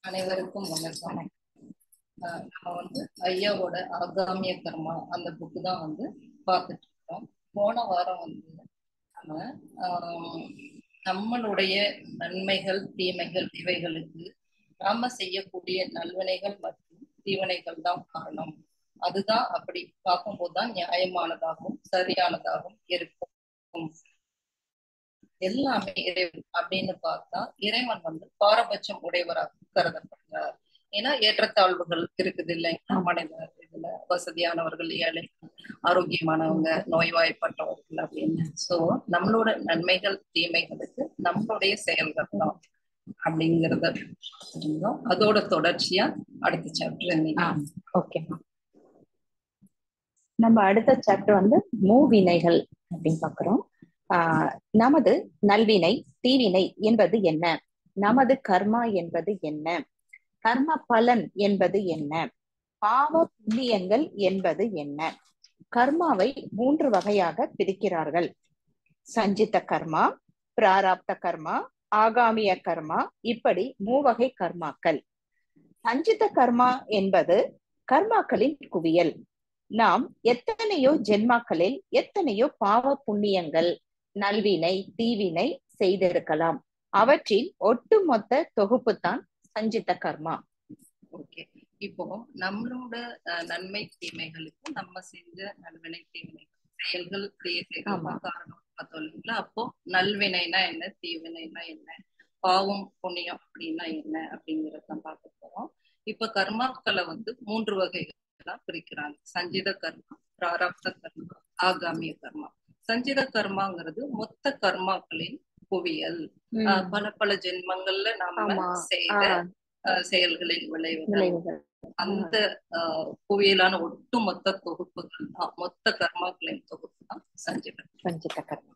அனைவருக்கும் வணக்கம் ஆஹ் நம்ம வந்து ஐயாவோட ஆகாமிய கர்மா அந்த புக்கு தான் வந்து பார்த்துட்டு இருக்கோம் போன வாரம் வந்து நம்ம ஆஹ் நம்மளுடைய நன்மைகள் தீமைகள் இவைகளுக்கு நாம செய்யக்கூடிய நல்வினைகள் மற்றும் தீவினைகள் தான் காரணம் அதுதான் அப்படி பார்க்கும்போது தான் நியாயமானதாகவும் சரியானதாகவும் இருக்கும் எல்லாமே இறைவன் அப்படின்னு பார்த்தா இறைவன் வந்து பாரபட்சம் உடையவராக கருதப்படுகிறார் ஏன்னா ஏற்றத்தாழ்வுகள் இருக்குது இல்லைங்களா மனித இதுல வசதியானவர்கள் ஏழை ஆரோக்கியமானவங்க நோய்வாய்ப்பட்டவர்கள் அப்படின்னு சோ நம்மளோட நன்மைகள் தீமைகளுக்கு நம்மளுடைய செயல்கள் தான் அப்படிங்கறத இருந்தோம் அதோட தொடர்ச்சியா அடுத்த சாப்டர் ஓகே நம்ம அடுத்த சாப்டர் வந்து மூவினைகள் அப்படின்னு பாக்குறோம் ஆஹ் நமது நல்வினை தீவினை என்பது என்ன நமது கர்மா என்பது என்ன கர்ம பலன் என்பது என்ன பாவ புண்ணியங்கள் என்பது என்ன கர்மாவை மூன்று வகையாக பிரிக்கிறார்கள் சஞ்சித கர்மா பிராராப்த கர்மா ஆகாமிய கர்மா இப்படி மூவகை கர்மாக்கள் சஞ்சித கர்மா என்பது கர்மாக்களின் குவியல் நாம் எத்தனையோ ஜென்மாக்களில் எத்தனையோ பாவ புண்ணியங்கள் நல்வினை தீவினை செய்திருக்கலாம் அவற்றின் ஒட்டுமொத்த தொகுப்பு தான் சஞ்சித கர்மா ஓகே இப்போ நம்மளோட நன்மை தீமைகளுக்கு நம்ம செஞ்ச நல்வினை தீவினை செயல்கள் கிரியைகள் காரணம் பார்த்தோம் இல்லைங்களா அப்போ நல்வினைனா என்ன தீவினைனா என்ன பாவம் புண்ணியம் அப்படின்னா என்ன அப்படிங்கறத பார்க்க போறோம் இப்ப கர்மாக்களை வந்து மூன்று வகைகளா பிரிக்கிறாங்க சஞ்சித கர்மா பிராரப்த கர்மா ஆகாமிய கர்மா சஞ்சித கர்மாங்கிறது மொத்த கர்மாக்களின் குவியல் பல பல ஜென்மங்கள்ல நாம செய்த செயல்களின் விளைவுகள் அந்த குவியலான ஒட்டு மொத்த தொகுப்புகள் தான் மொத்த கர்மாக்களின் தொகுப்பு தான் சஞ்சித சஞ்சித கர்மா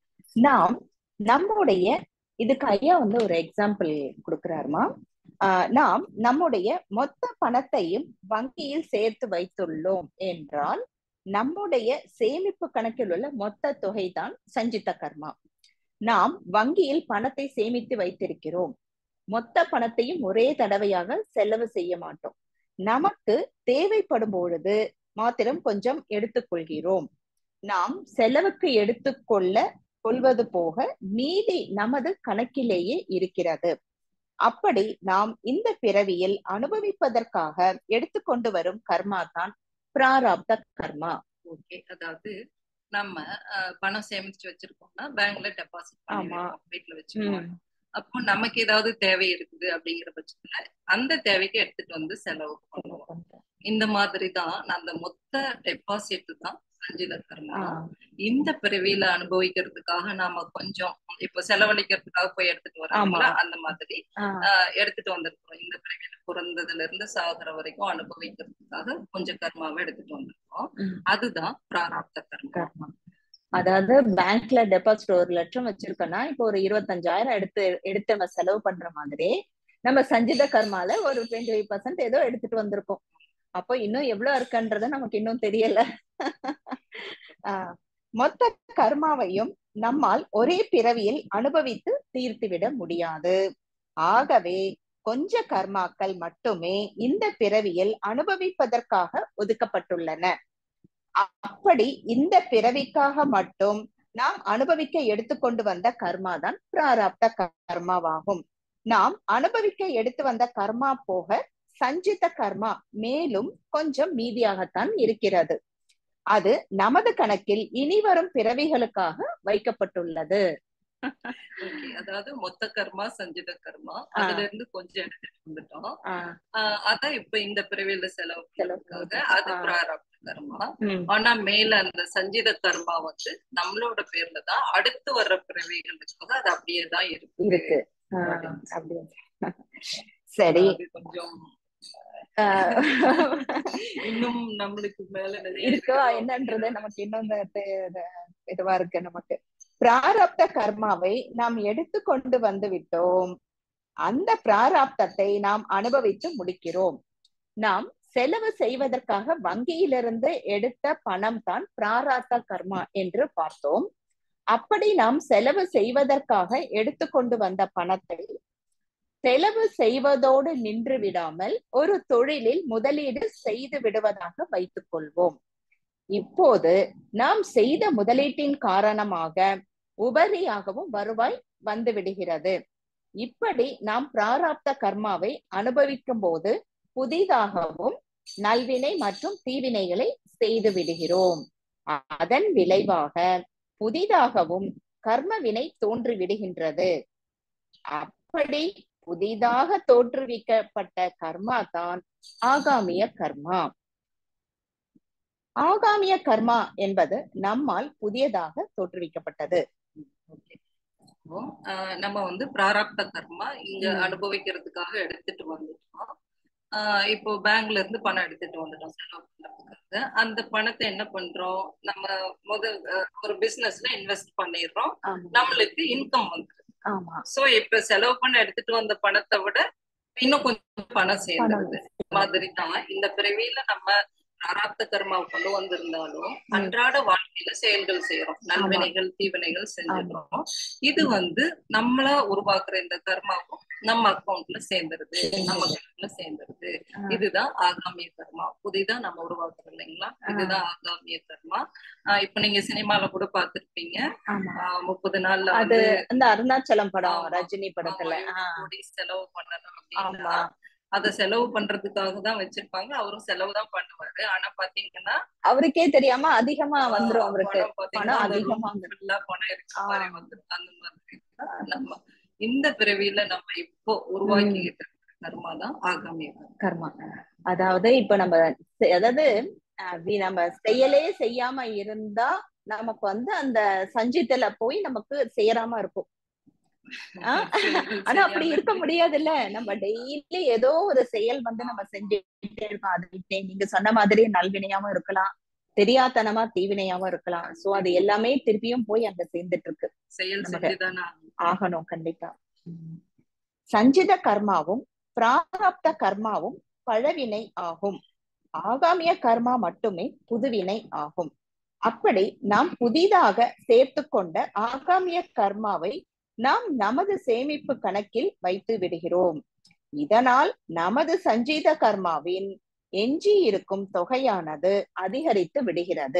நாம் நம்முடைய இதுக்கு ஐயா வந்து ஒரு எக்ஸாம்பிள் கொடுக்கிறாருமா ஆஹ் நாம் நம்முடைய மொத்த பணத்தையும் வங்கியில் சேர்த்து வைத்துள்ளோம் என்றால் நம்முடைய சேமிப்பு கணக்கில் உள்ள மொத்த தொகைதான் சஞ்சித கர்மா நாம் வங்கியில் பணத்தை சேமித்து வைத்திருக்கிறோம் மொத்த பணத்தையும் ஒரே தடவையாக செலவு செய்ய மாட்டோம் நமக்கு தேவைப்படும் பொழுது மாத்திரம் கொஞ்சம் எடுத்துக்கொள்கிறோம் நாம் செலவுக்கு எடுத்துக்கொள்ள கொள்வது போக மீதி நமது கணக்கிலேயே இருக்கிறது அப்படி நாம் இந்த பிறவியில் அனுபவிப்பதற்காக எடுத்துக்கொண்டு வரும் கர்மா தான் பிராராப்த கர்மா ஓகே அதாவது நம்ம பணம் சேமிச்சு வச்சிருக்கோம்னா பேங்க்ல டெபாசிட் பண்ணிருக்கோம் வீட்டுல வச்சிருக்கோம் அப்போ நமக்கு ஏதாவது தேவை இருக்குது அப்படிங்கிற பட்சத்துல அந்த தேவைக்கு எடுத்துட்டு வந்து செலவு பண்ணுவோம் இந்த மாதிரி தான் அந்த மொத்த டெபாசிட் தான் சஞ்சித கர்மா இந்த பிறவியில அனுபவிக்கிறதுக்காக நாம கொஞ்சம் இப்ப செலவழிக்கிறதுக்காக போய் எடுத்துட்டு வரோம்ல அந்த மாதிரி எடுத்துட்டு வந்திருக்கோம் இந்த பிறவியில பிறந்ததுல இருந்து சாகுற வரைக்கும் அனுபவிக்கிறதுக்காக கொஞ்சம் கர்மாவை எடுத்துட்டு வந்திருக்கோம் அதுதான் பிராராப்த கர்மா அதாவது பேங்க்ல டெபாசிட் ஒரு லட்சம் வச்சிருக்கோம்னா இப்போ ஒரு இருபத்தஞ்சாயிரம் எடுத்து எடுத்து நம்ம செலவு பண்ற மாதிரி நம்ம சஞ்சித கர்மால ஒரு டுவெண்ட்டி ஃபைவ் பர்சன்ட் ஏதோ எடுத்துட்டு வந்திருக்கோம் அப்போ இன்னும் எவ்வளவு இருக்குன்றது நமக்கு இன்னும் தெரியல ஆஹ் மொத்த கர்மாவையும் நம்மால் ஒரே பிறவியில் அனுபவித்து தீர்த்துவிட முடியாது ஆகவே கொஞ்ச கர்மாக்கள் மட்டுமே இந்த பிறவியில் அனுபவிப்பதற்காக ஒதுக்கப்பட்டுள்ளன அப்படி இந்த பிறவிக்காக மட்டும் நாம் அனுபவிக்க எடுத்துக்கொண்டு வந்த கர்மா தான் பிராராப்த கர்மாவாகும் நாம் அனுபவிக்க எடுத்து வந்த கர்மா போக சஞ்சித கர்மா மேலும் கொஞ்சம் மீதியாகத்தான் இருக்கிறது அது நமது கணக்கில் இனி வரும் பிறவிகளுக்காக வைக்கப்பட்டுள்ளது அதாவது மொத்த கர்மா சஞ்சித கர்மா அதுல இருந்து கொஞ்சம் எடுத்துட்டு வந்துட்டோம் அதான் இப்ப இந்த பிறவியில செலவு செலவுக்காக அது பிராரப்த கர்மா ஆனா மேல அந்த சஞ்சித கர்மா வந்து நம்மளோட பேர்ல தான் அடுத்து வர்ற பிறவிகளுக்காக அது அப்படியே தான் இருக்கு இருக்கு சரி கொஞ்சம் இன்னும் நம்மளுக்கு மேல இருக்கா என்னன்றது நமக்கு இன்னும் இதுவா இருக்கு நமக்கு பிராரப்த கர்மாவை நாம் எடுத்து கொண்டு வந்து விட்டோம் அந்த பிராராப்தத்தை நாம் அனுபவித்து முடிக்கிறோம் நாம் செலவு செய்வதற்காக வங்கியிலிருந்து எடுத்த பணம் தான் பிராராப்த கர்மா என்று பார்த்தோம் அப்படி நாம் செலவு செய்வதற்காக எடுத்துக்கொண்டு வந்த பணத்தை செலவு செய்வதோடு நின்று விடாமல் ஒரு தொழிலில் முதலீடு செய்து விடுவதாக வைத்துக் கொள்வோம் இப்போது நாம் செய்த முதலீட்டின் காரணமாக உபரியாகவும் வருவாய் வந்து விடுகிறது இப்படி நாம் பிராராப்த கர்மாவை அனுபவிக்கும் போது புதிதாகவும் நல்வினை மற்றும் தீவினைகளை செய்து விடுகிறோம் அதன் விளைவாக புதிதாகவும் கர்மவினை தோன்றி விடுகின்றது அப்படி புதிதாக தோற்றுவிக்கப்பட்ட கர்மா தான் ஆகாமிய கர்மா ஆகாமிய கர்மா என்பது நம்மால் புதியதாக தோற்றுவிக்கப்பட்டது இப்போ ஆஹ் நம்ம வந்து பிராரப்த கர்மா இங்க ம். அனுபவிக்கிறதுக்காக எடுத்துட்டு வந்துட்டோம் ஆஹ் இப்போ பேங்க்ல இருந்து பணம் எடுத்துட்டு வந்துட்டோம் செலவு பண்றதுக்காக அந்த பணத்தை என்ன பண்றோம் நம்ம முதல் அஹ், ஒரு பிசினஸ்ல இன்வெஸ்ட் பண்ணிடுறோம் ஆமா நம்மளுக்கு இன்கம் வந்துருது ஆமா சோ இப்ப செலவு பண்ண எடுத்துட்டு வந்த பணத்தை விட இன்னும் கொஞ்சம் பணம் சேர்ந்துருது மாதிரி தான் இந்த பிறவியில நம்ம பிராரப்த கர்மாவை கொண்டு வந்திருந்தாலும் அன்றாட வாழ்க்கையில செயல்கள் செய்யறோம் நல்வினைகள் தீவினைகள் செஞ்சிடறோம் இது வந்து நம்மளா உருவாக்குற இந்த கர்மாவும் நம்ம அக்கௌண்ட்ல சேர்ந்துருது நம்ம அக்கௌண்ட்ல சேர்ந்துருது இதுதான் ஆகாமிய கர்மா புதிதா நம்ம உருவாக்குறோம் இல்லைங்களா இதுதான் ஆகாமிய கர்மா ஆஹ் இப்ப நீங்க சினிமால கூட பாத்திருப்பீங்க ஆமா ஆஹ் முப்பது நாள்ல அது வந்து அந்த அருணாச்சலம் படம் ஆமா. ரஜினி படத்துல ஆமா, இவ்வளவு கோடி செலவு பண்ணணும் அப்படின்னா ஆமா அத செலவு பண்றதுக்காக தான் வச்சிருப்பாங்க அவரும் செலவு தான் பண்ணுவாரு ஆனா பாத்தீங்கன்னா அவருக்கே தெரியாம அதிகமா வந்துரும் அவருக்கு பணம் பாத்தீங்கன்னா பணம் அந்த அதிகமா room full ஆ பணம் இருக்க ஆ. மாதிரி வந்துரும் அந்த மாதிரி தான் நம்ம இந்த பிறவியில நம்ம இப்போ உருவாக்கிக்கிட்டு இருக்கிற கர்மா தான் ஆகாமிய கர்மா. கர்மா அதாவது இப்ப நம்ம செ- அதாவது அஹ், வி- நம்ம செயலே செய்யாம இருந்தா நமக்கு வந்து அந்த சஞ்சித்துல போய் நமக்கு சேராம இருக்கும் ஆ? ஆனா அப்படி இருக்க முடியாதுல்ல நம்ம டெய்லி ஏதோ ஒரு செயல் வந்து நம்ம செஞ்சுட்டே இருக்கோம் அது இப்ப நீங்க சொன்ன மாதிரி நல்வினையாவும் இருக்கலாம் தெரியாத்தனமா தீவினையாவும் இருக்கலாம் சோ அது எல்லாமே திருப்பியும் போய் அங்க சேர்ந்துட்டு இருக்கு செயல் நமக்கு- செஞ்சுதானே ஆகணும். ஆகணும் கண்டிப்பா சஞ்சித கர்மாவும் பிராரப்த கர்மாவும் பழவினை ஆகும் ஆகாமிய கர்மா மட்டுமே புதுவினை ஆகும் அப்படி நாம் புதிதாக சேர்த்து கொண்ட ஆகாமிய கர்மாவை நாம் நமது சேமிப்பு கணக்கில் வைத்து விடுகிறோம் இதனால் நமது சஞ்சீத கர்மாவின் எஞ்சி இருக்கும் தொகையானது அதிகரித்து விடுகிறது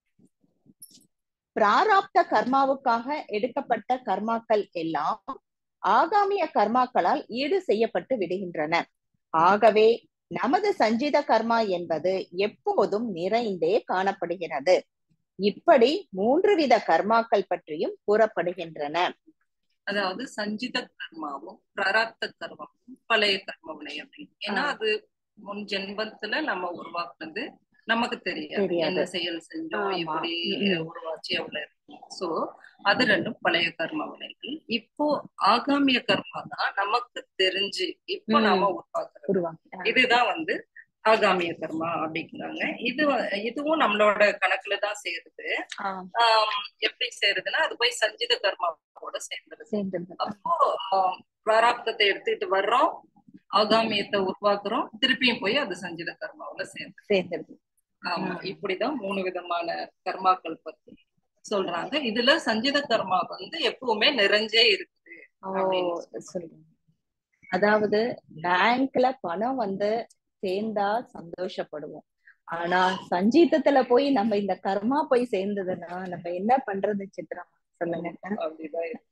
பிராராப்த கர்மாவுக்காக எடுக்கப்பட்ட கர்மாக்கள் எல்லாம் ஆகாமிய கர்மாக்களால் ஈடு செய்யப்பட்டு விடுகின்றன ஆகவே நமது சஞ்சித கர்மா என்பது எப்போதும் நிறைந்தே காணப்படுகிறது இப்படி மூன்று வித கர்மாக்கள் பற்றியும் கூறப்படுகின்றன அதாவது சஞ்சித கர்மாவும் பிராரப்த கர்மாவும் பழைய கர்ம வினை அப்படின்னு ஏன்னா ஆ. அது முன் ஜென்மத்துல நம்ம உருவாக்குனது நமக்கு தெரியாது தெரியாது. என்ன செயல் செஞ்சோம் ஆமா. எப்படி ம். உருவாச்சு எவ்வளவு இருக்கும் சோ அது ரெண்டும் பழைய கர்ம வினைகள் இப்போ ஆகாமிய கர்மா தான் நமக்கு தெரிஞ்சு இப்போ ம். நாம உருவாக்குறது உருவாக்கி இதுதான் வந்து ஆகாமிய கர்மா அப்படிங்கிறாங்க இது வ- இதுவும் நம்மளோட கணக்குல தான் சேருது ஆஹ் ஆம், எப்படி சேருதுன்னா அது போய் சஞ்சித கர்மாவோட சேர்ந்துருது சேர்ந்திருந்தது. அப்போ ஆம், பிராராப்தத்தை எடுத்துக்கிட்டு வர்றோம் ஆகாமியத்தை உருவாக்குறோம் திருப்பியும் போய் அது சஞ்சித கர்மாவுல சேர்ந்து சேர்ந்திருது. ஆமா ஆ. இப்படிதான் மூணு விதமான கர்மாக்கள் பத்தி சொல்றாங்க இதுல சஞ்சித கர்மா வந்து எப்பவுமே நிறைஞ்சே இருக்குது ஓ அப்படின்னு சொல்லுங்க அதாவது பேங்க்ல பணம் வந்து சேர்ந்தா சந்தோஷப்படுவோம் ஆனா சஞ்சீதத்துல போய் நம்ம இந்த கர்மா போய் சேர்ந்ததுன்னா நம்ம என்ன பண்றது சித்ரா சொல்லுங்க அப்படிதான் இருக்கு.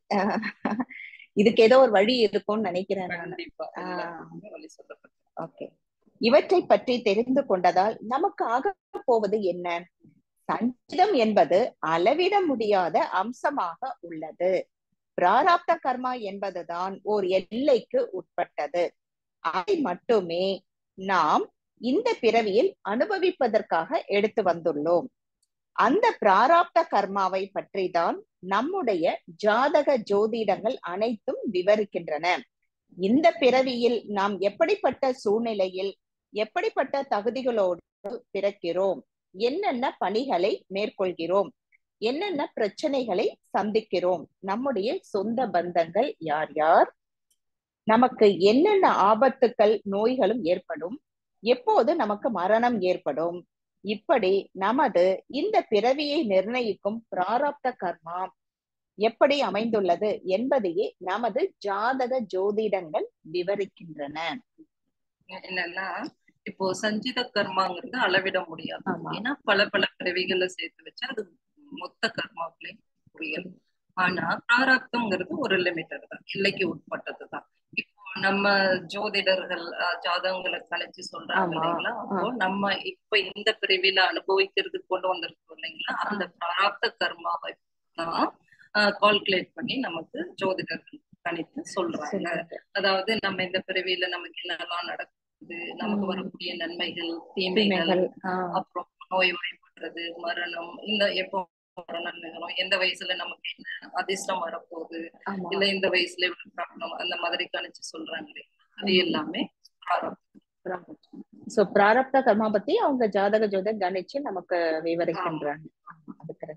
இதுக்கு ஏதோ ஒரு வழி இருக்கும்னு நினைக்கிறேன் நான் கண்டிப்பா ஆ. எல்லாத்துக்குமே வழி சொல்லப்பட்டு ஓகே இவற்றை பற்றி தெரிந்து கொண்டதால் நமக்கு ஆக போவது என்ன சஞ்சிதம் என்பது அளவிட முடியாத அம்சமாக உள்ளது பிராராப்த கர்மா என்பதுதான் ஓர் எல்லைக்கு உட்பட்டது அதை மட்டுமே நாம் இந்த பிறவியில் அனுபவிப்பதற்காக எடுத்து வந்துள்ளோம் அந்த பிராராப்த கர்மாவை பற்றி தான் நம்முடைய ஜாதக ஜோதிடங்கள் அனைத்தும் விவரிக்கின்றன இந்த பிறவியில் நாம் எப்படிப்பட்ட சூழ்நிலையில் எப்படிப்பட்ட தகுதிகளோடு பிறக்கிறோம் என்னென்ன பணிகளை மேற்கொள்கிறோம் என்னென்ன பிரச்சனைகளை சந்திக்கிறோம் நம்முடைய சொந்த பந்தங்கள் யார் யார் நமக்கு என்னென்ன ஆபத்துக்கள் நோய்களும் ஏற்படும் எப்போது நமக்கு மரணம் ஏற்படும் இப்படி நமது இந்த பிறவியை நிர்ணயிக்கும் பிராரப்த கர்மா எப்படி அமைந்துள்ளது என்பதையே நமது ஜாதக ஜோதிடங்கள் விவரிக்கின்றன என்னன்னா இப்போ சஞ்சித கர்மாங்கிறது அளவிட முடியாது ஆமா. ஏன்னா பல பல பிறவிகளை சேர்த்து வச்சா அது மொத்த கர்மாக்களே புரியல் ஆனா பிராரப்தம்ங்கிறது ஒரு லிமிட்டட் தான் எல்லைக்கு உட்பட்டது தான் இப்போ நம்ம ஜோதிடர்கள் அஹ், ஜாதகங்களை கணிச்சு சொல்றாங்க ஆமா. இல்லைங்களா அப்போ நம்ம இப்ப இந்த பிரிவில அனுபவிக்கிறதுக்கு கொண்டு வந்திருக்கோம் இல்லைங்களா அந்த பிராரப்த கர்மாவை தான் கால்குலேட் பண்ணி நமக்கு ஜோதிடர்கள் கணித்து சொல்றாங்க அதாவது நம்ம இந்த பிறவியில நமக்கு என்னெல்லாம் நடக்குது நமக்கு ம். வரக்கூடிய நன்மைகள் தீமைகள் தீமைகள் ஆஹ் அப்புறம் நோய் வாய்ப்படுறது மரணம் இந்த எப்போ மரணம் நிகழும் எந்த வயசுல நமக்கு என்ன அதிர்ஷ்டம் வரப்போகுது ஆமா இல்ல இந்த வயசுல இவ்வளவு ப்ராப்ளம் அந்த மாதிரி கணிச்சு சொல்றாங்களே அது ம். எல்லாமே பிராரப்தம். சோ பிராரப்த கர்மா பத்தி அவங்க ஜாதக ஜோதிட கணிச்சு நமக்கு விவரிக்கின்றாங்க அது correct.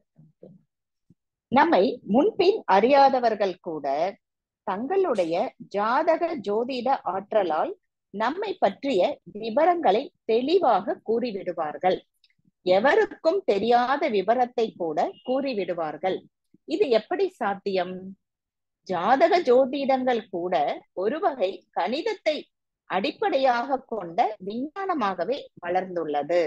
நம்மை முன்பின் அறியாதவர்கள் கூட தங்களுடைய ஜாதக ஜோதிட ஆற்றலால் நம்மை பற்றிய விவரங்களை தெளிவாக கூறிவிடுவார்கள் எவருக்கும் தெரியாத விவரத்தை கூட கூறிவிடுவார்கள் இது எப்படி சாத்தியம் ஜாதக ஜோதிடங்கள் கூட ஒரு வகை கணிதத்தை அடிப்படையாக கொண்ட விஞ்ஞானமாகவே வளர்ந்துள்ளது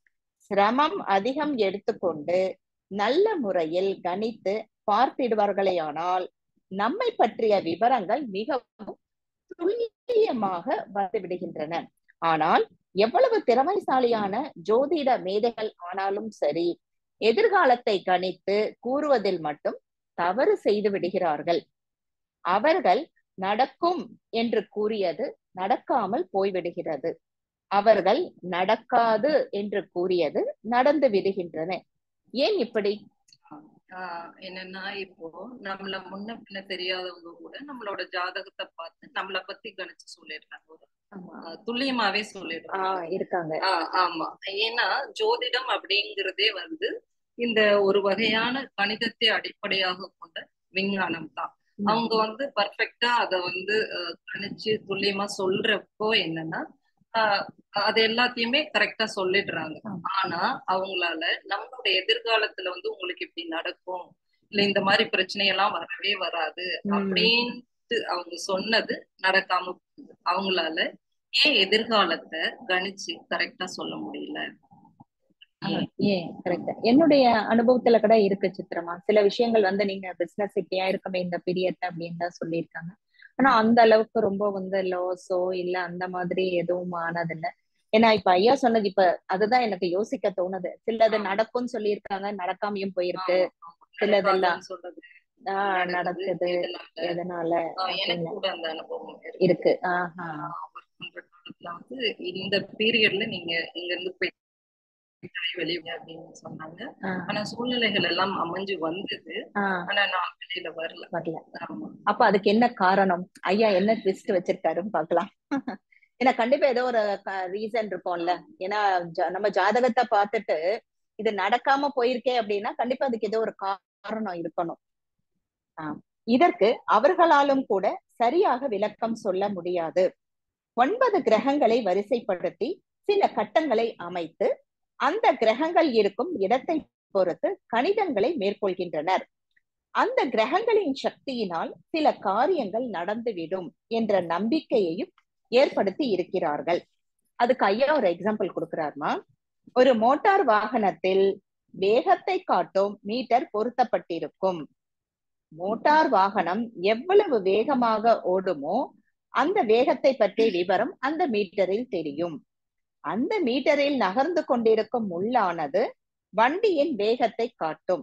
சிரமம் அதிகம் எடுத்துக்கொண்டு நல்ல முறையில் கணித்து பார்த்திடுவார்களேயானால் நம்மை பற்றிய விவரங்கள் மிகவும் துல்லியமாக வந்து விடுகின்றன ஆனால் எவ்வளவு திறமைசாலியான ஜோதிட மேதைகள் ஆனாலும் சரி எதிர்காலத்தை கணித்து கூறுவதில் மட்டும் தவறு செய்து விடுகிறார்கள் அவர்கள் நடக்கும் என்று கூறியது நடக்காமல் போய்விடுகிறது அவர்கள் நடக்காது என்று கூறியது நடந்து விடுகின்றன ஏன் இப்படி ஆஹ் என்னன்னா இப்போ நம்மள முன்ன பின்ன தெரியாதவங்க கூட நம்மளோட ஜாதகத்தை பார்த்து நம்மள பத்தி கணிச்சு சொல்லிடுறாங்க ஒரு ஆஹ் துல்லியமாவே சொல்லிடுறாங்க ஆஹ் இருக்காங்க ஆஹ் ஆமா ஏன்னா ஜோதிடம் அப்படிங்கிறதே வந்து இந்த ஒரு வகையான கணிதத்தை அடிப்படையாக கொண்ட விஞ்ஞானம் தான் அவங்க வந்து பர்ஃபெக்டா அத வந்து அஹ், கணிச்சு துல்லியமா சொல்றப்போ என்னன்னா ஆஹ், அது எல்லாத்தையுமே கரெக்டா சொல்லிடுறாங்க ஆமா. ஆனா அவங்களால நம்மளோட எதிர்காலத்துல வந்து உங்களுக்கு இப்படி நடக்கும் இல்ல இந்த மாதிரி பிரச்சனை எல்லாம் வரவே வராது உம் அப்படின்ட்டு அவங்க சொன்னது நடக்காம போகுது அவங்களால ஏன் எதிர்காலத்தை கணிச்சு கரெக்டா சொல்ல முடியல ஆஹ் ஏன் கரெக்ட் என்னுடைய அனுபவத்துல கூட இருக்கு சித்திரமா சில விஷயங்கள் வந்து நீங்க பிசினஸ் இப்படியா இருக்கமே இந்த பீரியட் அப்படின்னு தான் சொல்லியிருக்காங்க ஆனா அந்த அளவுக்கு ரொம்ப வந்து லாஸோ இல்ல அந்த மாதிரி எதுவும் ஆனதில்ல ஏன்னா இப்ப ஐயா சொன்னது இப்ப அதுதான் எனக்கு யோசிக்க தோணுது சிலது ஆமா. நடக்கும்னு சொல்லியிருக்காங்க நடக்காமையும் போயிருக்கு ஆமா, ஆமா. சிலதெல்லாம் நடக்காதுன்னு சொல்றது ஆஹ் நடக்குது, நடக்குது எதனால? எதனால ஆஹ் எனக்கு அப்படின்னு. கூட அந்த அனுபவம் இருக்கு இருக்கு ஆஹா ஆஹ் work பண்ற காலத்துல வந்து இந்த பீரியட்ல நீங்க இங்க இருந்து போய் வெளியே அப்படின்னு சொன்னாங்க ஆஹ் ஆனா சூழ்நிலைகள் எல்லாம் அமைஞ்சு வந்தது ஆஹ் ஆனா நான் வெளியில வரல வரல ஆமா அப்ப அதுக்கு என்ன காரணம் ஐயா என்ன ட்விஸ்ட் வச்சிருக்காருன்னு பார்க்கலாம் ஏன்னா கண்டிப்பா ஏதோ ஒரு ரீசன் இருக்கும்ல ஏன்னா ஜா- நம்ம ஜாதகத்தை பார்த்துட்டு இது நடக்காம போயிருக்கே அப்படின்னா கண்டிப்பா அதுக்கு ஏதோ ஒரு காரணம் இருக்கணும் ஆஹ் இதற்கு அவர்களாலும் கூட சரியாக விளக்கம் சொல்ல முடியாது ஒன்பது கிரகங்களை வரிசைப்படுத்தி சில கட்டங்களை அமைத்து அந்த கிரகங்கள் இருக்கும் இடத்தை பொறுத்து கணிதங்களை மேற்கொள்கின்றனர் அந்த கிரகங்களின் சக்தியினால் சில காரியங்கள் நடந்துவிடும் என்ற நம்பிக்கையையும் ஏற்படுத்தி இருக்கிறார்கள் அதுக்கு ஐயா ஒரு எக்ஸாம்பிள் கொடுக்கிறாருமா ஒரு மோட்டார் வாகனத்தில் வேகத்தை காட்டும் மீட்டர் பொருத்தப்பட்டிருக்கும் மோட்டார் வாகனம் எவ்வளவு வேகமாக ஓடுமோ அந்த வேகத்தை பற்றிய விவரம் அந்த மீட்டரில் தெரியும் அந்த மீட்டரில் நகர்ந்து கொண்டிருக்கும் முள்ளானது வண்டியின் வேகத்தை காட்டும்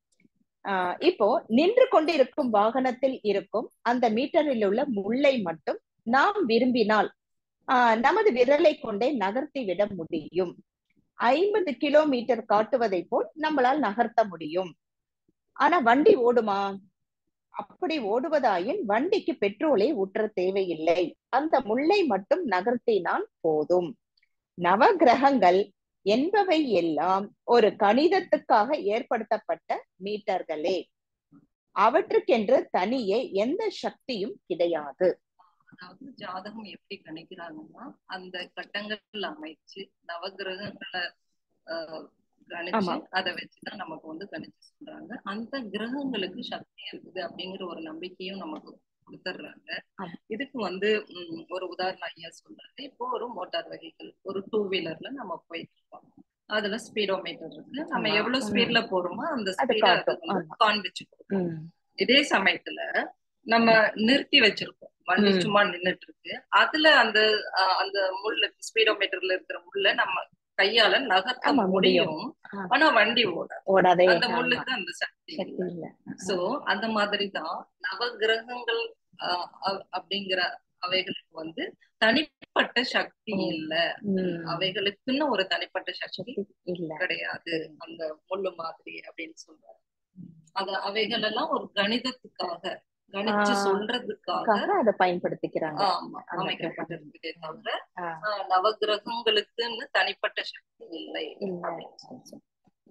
ஆஹ் இப்போ நின்று கொண்டிருக்கும் வாகனத்தில் இருக்கும் அந்த மீட்டரில் உள்ள முள்ளை மட்டும் நாம் விரும்பினால் ஆஹ் நமது விரலை கொண்டே நகர்த்தி விட முடியும் ஐம்பது கிலோமீட்டர் காட்டுவதை போல் நம்மளால் நகர்த்த முடியும் ஆனா வண்டி ஓடுமா அப்படி ஓடுவதாயின் வண்டிக்கு பெட்ரோலை ஊற்ற தேவையில்லை அந்த முள்ளை மட்டும் நகர்த்தினால் போதும் நவகிரகங்கள் என்பவை எல்லாம் ஒரு கணிதத்துக்காக ஏற்படுத்தப்பட்ட மீட்டர்களே அவற்றுக்கென்று தனியே எந்த சக்தியும் கிடையாது அதாவது ஜாதகம் எப்படி கணிக்கிறாங்கன்னா அந்த கட்டங்கள் அமைச்சு நவகிரகங்களை ஆஹ் கணிச்சு ஆமா. அதை வச்சுதான் நமக்கு வந்து கணிச்சு சொல்றாங்க அந்த கிரகங்களுக்கு சக்தி இருக்குது அப்படிங்கிற ஒரு நம்பிக்கையும் நமக்கு கொடுத்துடுறாங்க ஆமா. இதுக்கு வந்து ம், ஒரு உதாரணம் ஐயா சொல்றாரு இப்போ ஒரு மோட்டார் வெஹிக்கிள் ஒரு டூ வீலர்ல நம்ம போயிட்டு இருக்கோம் அதுல ஸ்பீடோமீட்டர் இருக்கு நம்ம ஆமா. எவ்வளவு ம். ஸ்பீட்ல போறோமோ அந்த அது ஸ்பீட அது காட்டும். வந்து ஆமா. காண்பிச்சு கொடுக்கும் ம். இதே சமயத்துல நம்ம நிறுத்தி வச்சிருக்கோம் வண்டி ம். சும்மா நின்னுட்டு இருக்கு அதுல அந்த அஹ், அந்த முள்ள ஸ்பீடோமீட்டர்ல இருக்கிற முள்ள நம்ம கையால நகர்த்த ஆமா, முடியும். முடியும் ஆ. ஆனா வண்டி ஓடாது ஓடாதே அந்த ஆமா. முள்ளுக்கு அந்த சக்தி சக்தி இல்லை இல்ல சோ அந்த மாதிரிதான் நவகிரகங்கள் ஆஹ், அ- அப்படிங்கிற அவைகளுக்கு வந்து தனிப்பட்ட சக்தி ம். இல்ல ம். அவைகளுக்குன்னு ஒரு தனிப்பட்ட சக்தி சக்தி இல்ல கிடையாது அந்த முள்ளு மாதிரி அப்படின்னு சொல்றாங்க அது அவைகள் எல்லாம் ஒரு கணிதத்துக்காக கணிச்சு ஆ. சொல்றதுக்காக காக அதை பயன்படுத்திக்கிறாங்க ஆமா அந்த அமைக்கப்பட்டிருக்குதே தவிர ஆ. ஆஹ், நவகிரகங்களுக்குன்னு தனிப்பட்ட சக்தி இல்லை இல்ல அப்படின்னு சரி, சரி.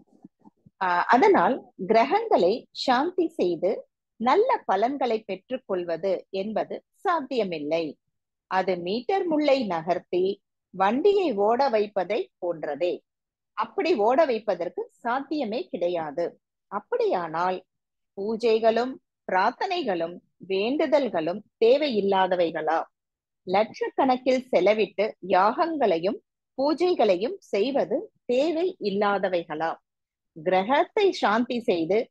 ஆஹ் அதனால் கிரகங்களை சாந்தி செய்து நல்ல பலன்களை பெற்றுக் கொள்வது என்பது சாத்தியமில்லை அது மீட்டர் முள்ளை நகர்த்தி வண்டியை ஓட வைப்பதை போன்றதே அப்படி ஓட வைப்பதற்கு சாத்தியமே கிடையாது அப்படியானால் பூஜைகளும் பிரார்த்தனைகளும் வேண்டுதல்களும் தேவையில்லாதவைகளா லட்சக்கணக்கில் செலவிட்டு யாகங்களையும் பூஜைகளையும் செய்வது தேவை இல்லாதவைகளா கிரகத்தை சாந்தி செய்து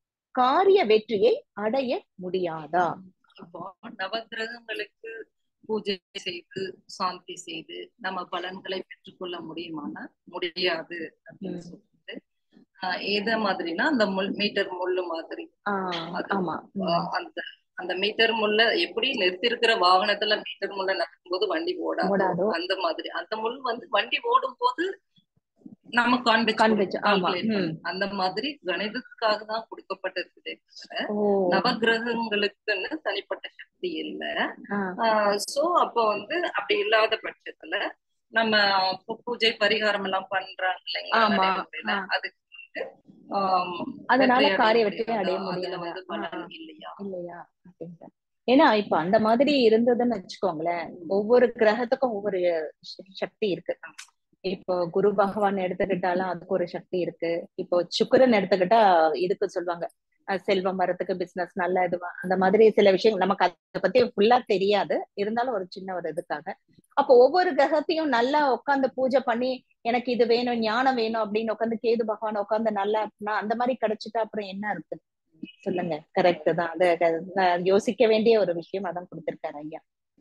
காரிய வெற்றியை அடைய முடியாதா இப்போ நவகிரகங்களுக்கு பூஜை செய்து சாந்தி செய்து நம்ம பலன்களை பெற்றுக்கொள்ள முடியுமானா முடியாது அப்படின்னு ம். சொல்லிட்டு ஆஹ் எத மாதிரினா அந்த முள் மீட்டர் முள்ளு மாதிரி ஆஹ் அது, ஆமா ம். ஆஹ் அந்த அந்த மீட்டர் முள்ள எப்படி நிறுத்திருக்கிற வாகனத்துல மீட்டர் முள்ள நகரும் போது வண்டி ஓடாது ஓடாதோ. அந்த மாதிரி அந்த முள் வந்து வண்டி ஓடும் போது நம்ம காண்பிச்சு காண்பிச்சு, கொடுக்கும், ஆமா, calculate பண்ணி. ம். அந்த மாதிரி கணிதத்துக்காக தான் கொடுக்கப்பட்டிருக்குதே தவிர ஓ நவகிரகங்களுக்குன்னு தனிப்பட்ட சக்தி இல்ல ஆஹ் சோ அப்ப வந்து அப்படி இல்லாத பட்சத்துல நம்ம இப்ப பூஜை பரிகாரம் எல்லாம் பண்றாங்க இல்லைங்களா ஆமா, நடைமுறையில ஆ. அதுக்கு வந்து ஆம், அதனால வெற்றி காரிய அடைய வெற்றியை அடைய முடியாதா? அதுல முடியாதா? வந்து பலன் ஆ. இல்லையா இல்லையா அப்படின்ட்டு ஏன்னா இப்ப அந்த மாதிரி இருந்ததுன்னு வச்சுக்கோங்களேன் ஒவ்வொரு கிரகத்துக்கும் ஒவ்வொரு ச- சக்தி இருக்கு இப்போ குரு பகவான் எடுத்துக்கிட்டாலும் அதுக்கு ஒரு சக்தி இருக்கு இப்போ சுக்கிரன் எடுத்துக்கிட்டா இதுக்கு சொல்லுவாங்க அஹ் செல்வ மரத்துக்கு பிசினஸ் நல்ல இதுவா அந்த மாதிரி சில விஷயங்கள் நமக்கு அதை பத்தி ஃபுல்லா தெரியாது இருந்தாலும் ஒரு சின்ன ஒரு இதுக்காக அப்போ ஒவ்வொரு கிரகத்தையும் நல்லா உட்காந்து பூஜை பண்ணி எனக்கு இது வேணும் ஞானம் வேணும் அப்படின்னு உட்காந்து கேது பகவான் உட்காந்து நல்லா அப்படின்னா அந்த மாதிரி கிடைச்சிட்டா அப்புறம் என்ன இருக்கு சொல்லுங்க கரெக்ட் தான் அது அது நான் யோசிக்க வேண்டிய ஒரு விஷயம் அதான் கொடுத்திருக்காரு ஐயா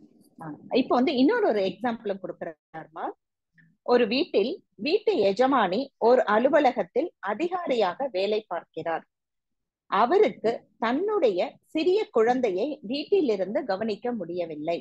ஆ, இப்போ வந்து இன்னொரு ஒரு எக்ஸாம்பிளும் கொடுக்கிறாருமா ஒரு வீட்டில் வீட்டு எஜமானி ஒரு அலுவலகத்தில் அதிகாரியாக வேலை பார்க்கிறார் அவருக்கு தன்னுடைய சிறிய குழந்தையை வீட்டிலிருந்து கவனிக்க முடியவில்லை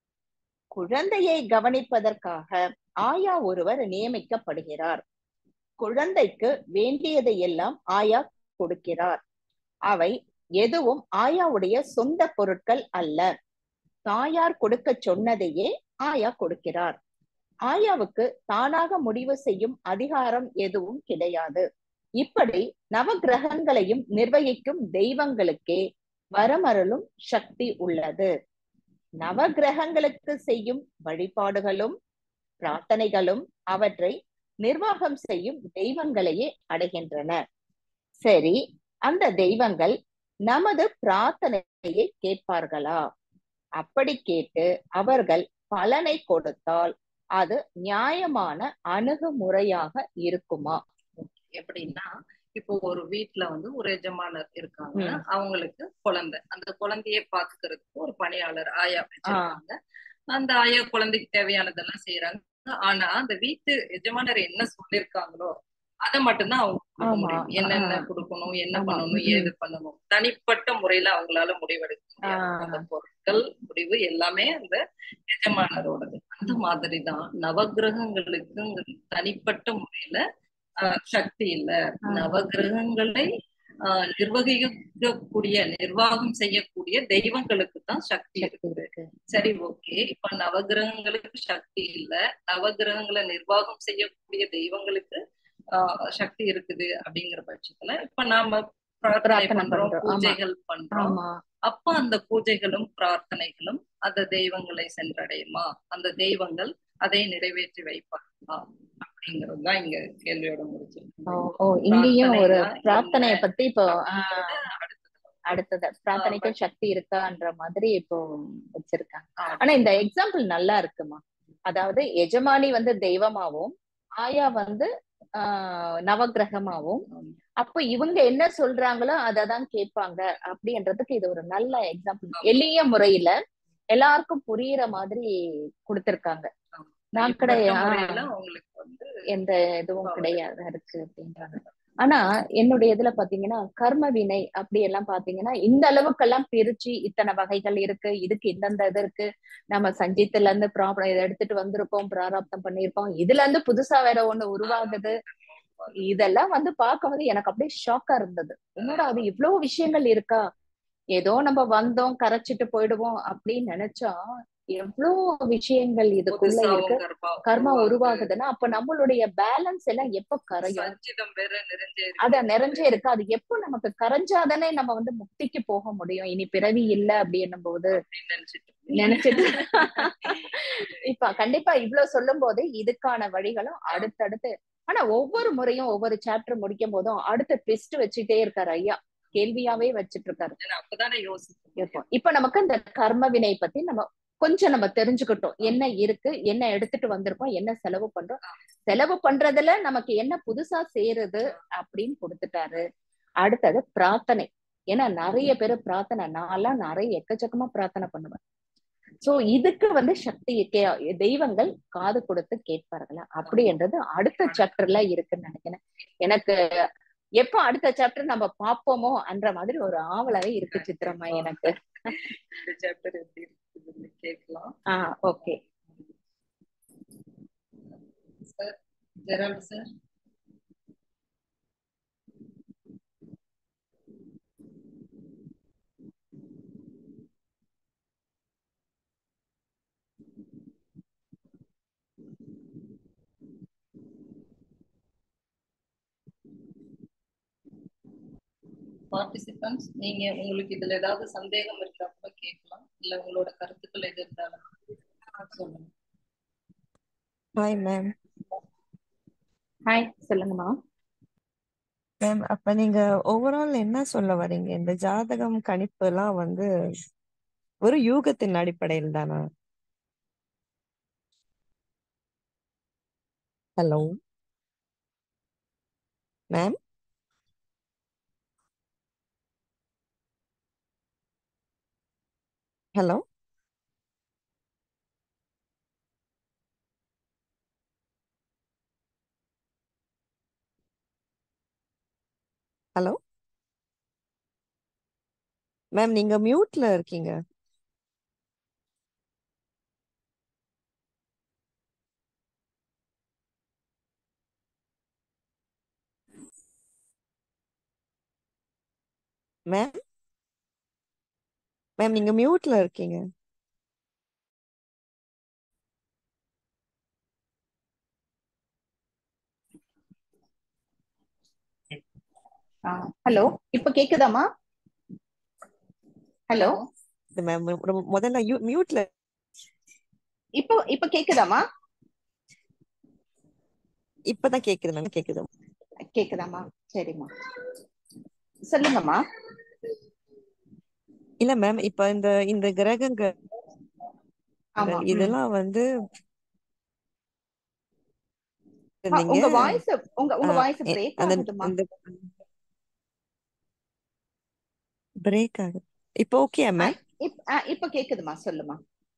குழந்தையை கவனிப்பதற்காக ஆயா ஒருவர் நியமிக்கப்படுகிறார் குழந்தைக்கு வேண்டியதை எல்லாம் ஆயா கொடுக்கிறார் அவை எதுவும் ஆயாவுடைய சொந்த பொருட்கள் அல்ல தாயார் கொடுக்க சொன்னதையே ஆயா கொடுக்கிறார் ஆயாவுக்கு தானாக முடிவு செய்யும் அதிகாரம் எதுவும் கிடையாது இப்படி நவகிரகங்களையும் நிர்வகிக்கும் தெய்வங்களுக்கே வரமருளும் சக்தி உள்ளது நவகிரகங்களுக்கு செய்யும் வழிபாடுகளும் பிரார்த்தனைகளும் அவற்றை நிர்வாகம் செய்யும் தெய்வங்களையே அடைகின்றன சரி அந்த தெய்வங்கள் நமது பிரார்த்தனையை கேட்பார்களா அப்படி கேட்டு அவர்கள் பலனை கொடுத்தால் அது நியாயமான அணுகுமுறையாக இருக்குமா எப்படின்னா இப்போ ஒரு வீட்ல வந்து ஒரு எஜமானர் இருக்காங்க ம். அவங்களுக்கு குழந்தை அந்த குழந்தையை பாத்துக்கிறதுக்கு ஒரு பணியாளர் ஆயா வச்சிருக்காங்க அந்த ஆயா குழந்தைக்கு தேவையானதெல்லாம் செய்யறாங்க ஆனா அந்த வீட்டு எஜமானர் என்ன சொல்லிருக்காங்களோ அதை மட்டும்தான் அவங்க கொடுக்க ஆமா, முடியும் என்னென்ன ஆ. கொடுக்கணும் என்ன ஆமா, பண்ணணும் ம். ஏது பண்ணணும் தனிப்பட்ட முறையில அவங்களால முடிவெடுக்க முடியாது ஆ. அந்த பொருட்கள் முடிவு எல்லாமே அந்த எஜமானரோடது அந்த மாதிரிதான் நவகிரகங்களுக்கு தனிப்பட்ட முறையில ஆஹ், சக்தி இல்ல ஆ. நவகிரகங்களை ஆஹ், நிர்வகிக்கக்கூடிய நிர்வாகம் செய்யக்கூடிய தெய்வங்களுக்கு தான் சக்தி சக்தி இருக்குது இருக்கு சரி ஓகே இப்ப நவகிரகங்களுக்கு சக்தி இல்ல நவகிரகங்களை நிர்வாகம் செய்யக்கூடிய தெய்வங்களுக்கு ஆஹ் சக்தி இருக்குது அப்படிங்கிற பட்சத்துல இப்ப நாம பிரார்த்தனை பிரார்த்தனை பண்றோம் பண்றோம், ஆமா. பூஜைகள் பண்றோம் ஆமா அப்ப அந்த பூஜைகளும் பிரார்த்தனைகளும் அந்த தெய்வங்களை சென்றடையுமா அந்த தெய்வங்கள் அதை நிறைவேற்றி வைப்பார்களா அப்படிங்கிறது தான் இங்க கேள்வியோட முடிச்சு ஓ ஓ இங்கேயும் ஒரு பிரார்த்தனைனா பிரார்த்தனைய என்ன பத்தி இப்போ ஆஹ் அப்படிங்கிறது அடுத்தது அடுத்தது பிரார்த்தனைக்கும் சக்தி இருக்கான்ற மாதிரி இப்போ வச்சிருக்காங்க ஆமா. ஆனா இந்த எக்ஸாம்பிள் நல்லா இருக்குமா அதாவது எஜமானி வந்து தெய்வமாவும் ஆயா வந்து ஆஹ் நவக்கிரகமாவும் அப்போ இவங்க என்ன சொல்றாங்களோ அததான் கேட்பாங்க அப்படின்றதுக்கு இது ஒரு நல்ல எக்ஸாம்பிள் எளிய முறையில எல்லாருக்கும் புரியுற மாதிரி கொடுத்திருக்காங்க நான் இப்படிப்பட்ட கிடையாது முறையில அவங்களுக்கு வந்து எந்த இதுவும் கிடையாது இருக்கு அப்படின்றாங்க ஆனா என்னுடைய இதுல பாத்தீங்கன்னா கர்ம வினை அப்படி எல்லாம் பாத்தீங்கன்னா இந்த அளவுக்கெல்லாம் பிரிச்சு இத்தனை வகைகள் இருக்கு இதுக்கு இந்தந்த இது இருக்கு நம்ம சஞ்சித்துல இருந்து ப்ராப்ளம் இதை எடுத்துட்டு வந்திருக்கோம் பிராரப்தம் பண்ணியிருக்கோம் இதுல இருந்து புதுசா வேற ஒண்ணு உருவாகுது இதெல்லாம் வந்து பார்க்கும்போது எனக்கு அப்படியே ஷாக்கா இருந்தது என்னடா அது இவ்வளவு விஷயங்கள் இருக்கா ஏதோ நம்ம வந்தோம் கரைச்சிட்டு போயிடுவோம் அப்படின்னு நினைச்சா எவ்வளவு விஷயங்கள் இதுக்குள்ள இருக்கு புதுசாவும் கர்மா கர்மா உருவாகுது. உருவாகுதுன்னா அப்ப நம்மளுடைய பேலன்ஸ் எல்லாம் எப்ப கரையும் சஞ்சிதம் வேற நிறைஞ்சே இருக்கு. அத நிறைஞ்சே இருக்கு அது எப்போ நமக்கு கரைஞ்சாதானே நம்ம வந்து முக்திக்கு போக முடியும் இனி பிறவி இல்ல அப்படின்னும் போது அப்படின்னு நினைச்சிட்டு நினைச்சிட்டு இப்ப கண்டிப்பா இவ்வளவு சொல்லும் போது இதுக்கான வழிகளும் அடுத்தடுத்து ஆனா ஒவ்வொரு முறையும் ஒவ்வொரு சாப்டர் முடிக்கும் போதும் அடுத்த ட்விஸ்ட் வச்சுட்டே இருக்காரு ஐயா கேள்வியாவே வச்சிட்டு இருக்காரு ஏன்னா அப்பதானே யோசிப்போம் இருப்போம் இப்ப நமக்கு இந்த கர்ம வினை பத்தி நம்ம கொஞ்சம் நம்ம தெரிஞ்சுக்கிட்டோம் என்ன இருக்கு என்ன எடுத்துட்டு வந்திருக்கோம் என்ன செலவு பண்றோம் செலவு பண்றதுல நமக்கு என்ன புதுசா சேருது அப்படின்னு கொடுத்துட்டாரு அடுத்தது பிரார்த்தனை ஏன்னா நிறைய பேர் பிரார்த்தனை நான்லாம் நிறைய எக்கச்சக்கமா பிரார்த்தனை பண்ணுவேன் சோ இதுக்கு வந்து சக்தி கே- தெய்வங்கள் காது கொடுத்து கேட்பார்களா அப்படின்றது அடுத்த சாப்டர்ல இருக்குன்னு நினைக்கிறேன் எனக்கு எப்போ அடுத்த சாப்டர் நம்ம பார்ப்போமோ என்ற மாதிரி ஒரு ஆவலாவே இருக்கு சித்திரமா எனக்கு இந்த சாப்டர் எப்படி இருக்குதுன்னு கேட்கலாம் ah okay sir Gerald sir participants நீங்க உங்களுக்கு இதுல ஏதாவது சந்தேகம் இருந்தா கூட கேட்கலாம் இல்ல உங்களோட கருத்துக்கள் எது இருந்தாலும் சொல்லுங்க ஹாய் மேம் ஹாய் சொல்லுங்கம்மா மேம் அப்ப நீங்க ஓவரால் என்ன சொல்ல வரீங்க இந்த ஜாதகம் கணிப்பு எல்லாம் வந்து ஒரு யூகத்தின் அடிப்படையில் தானா hello ma'am hello hello ma'am நீங்க மியூட்ல இருக்கீங்க மேம் மேம் நீங்க மியூட்ல இருக்கீங்க ஹலோ இப்ப கேக்குதாம்மா ஹலோ மேம் முதல்ல மியூட்ல இப்போ இப்ப கேக்குதாம்மா இப்பதான் கேக்குது மேம் கேக்குது கேக்குதாம்மா சரிம்மா சொல்லுங்கம்மா இல்ல மேம் இப்ப இந்த இந்த கிரகங்கள் ஆமா ம். இதெல்லாம் வந்து ஆ, நீங்க உங்க வாய்ஸ் உங்க உங்க ஆ, வாய்ஸ் எ- பிரேக் அந்த ஆகுதுமா அந்த பிரேக் ஆகுது இப்போ ஓகே மேம் இப்- ஆ, இப்ப கேக்குதுமா சொல்லுமா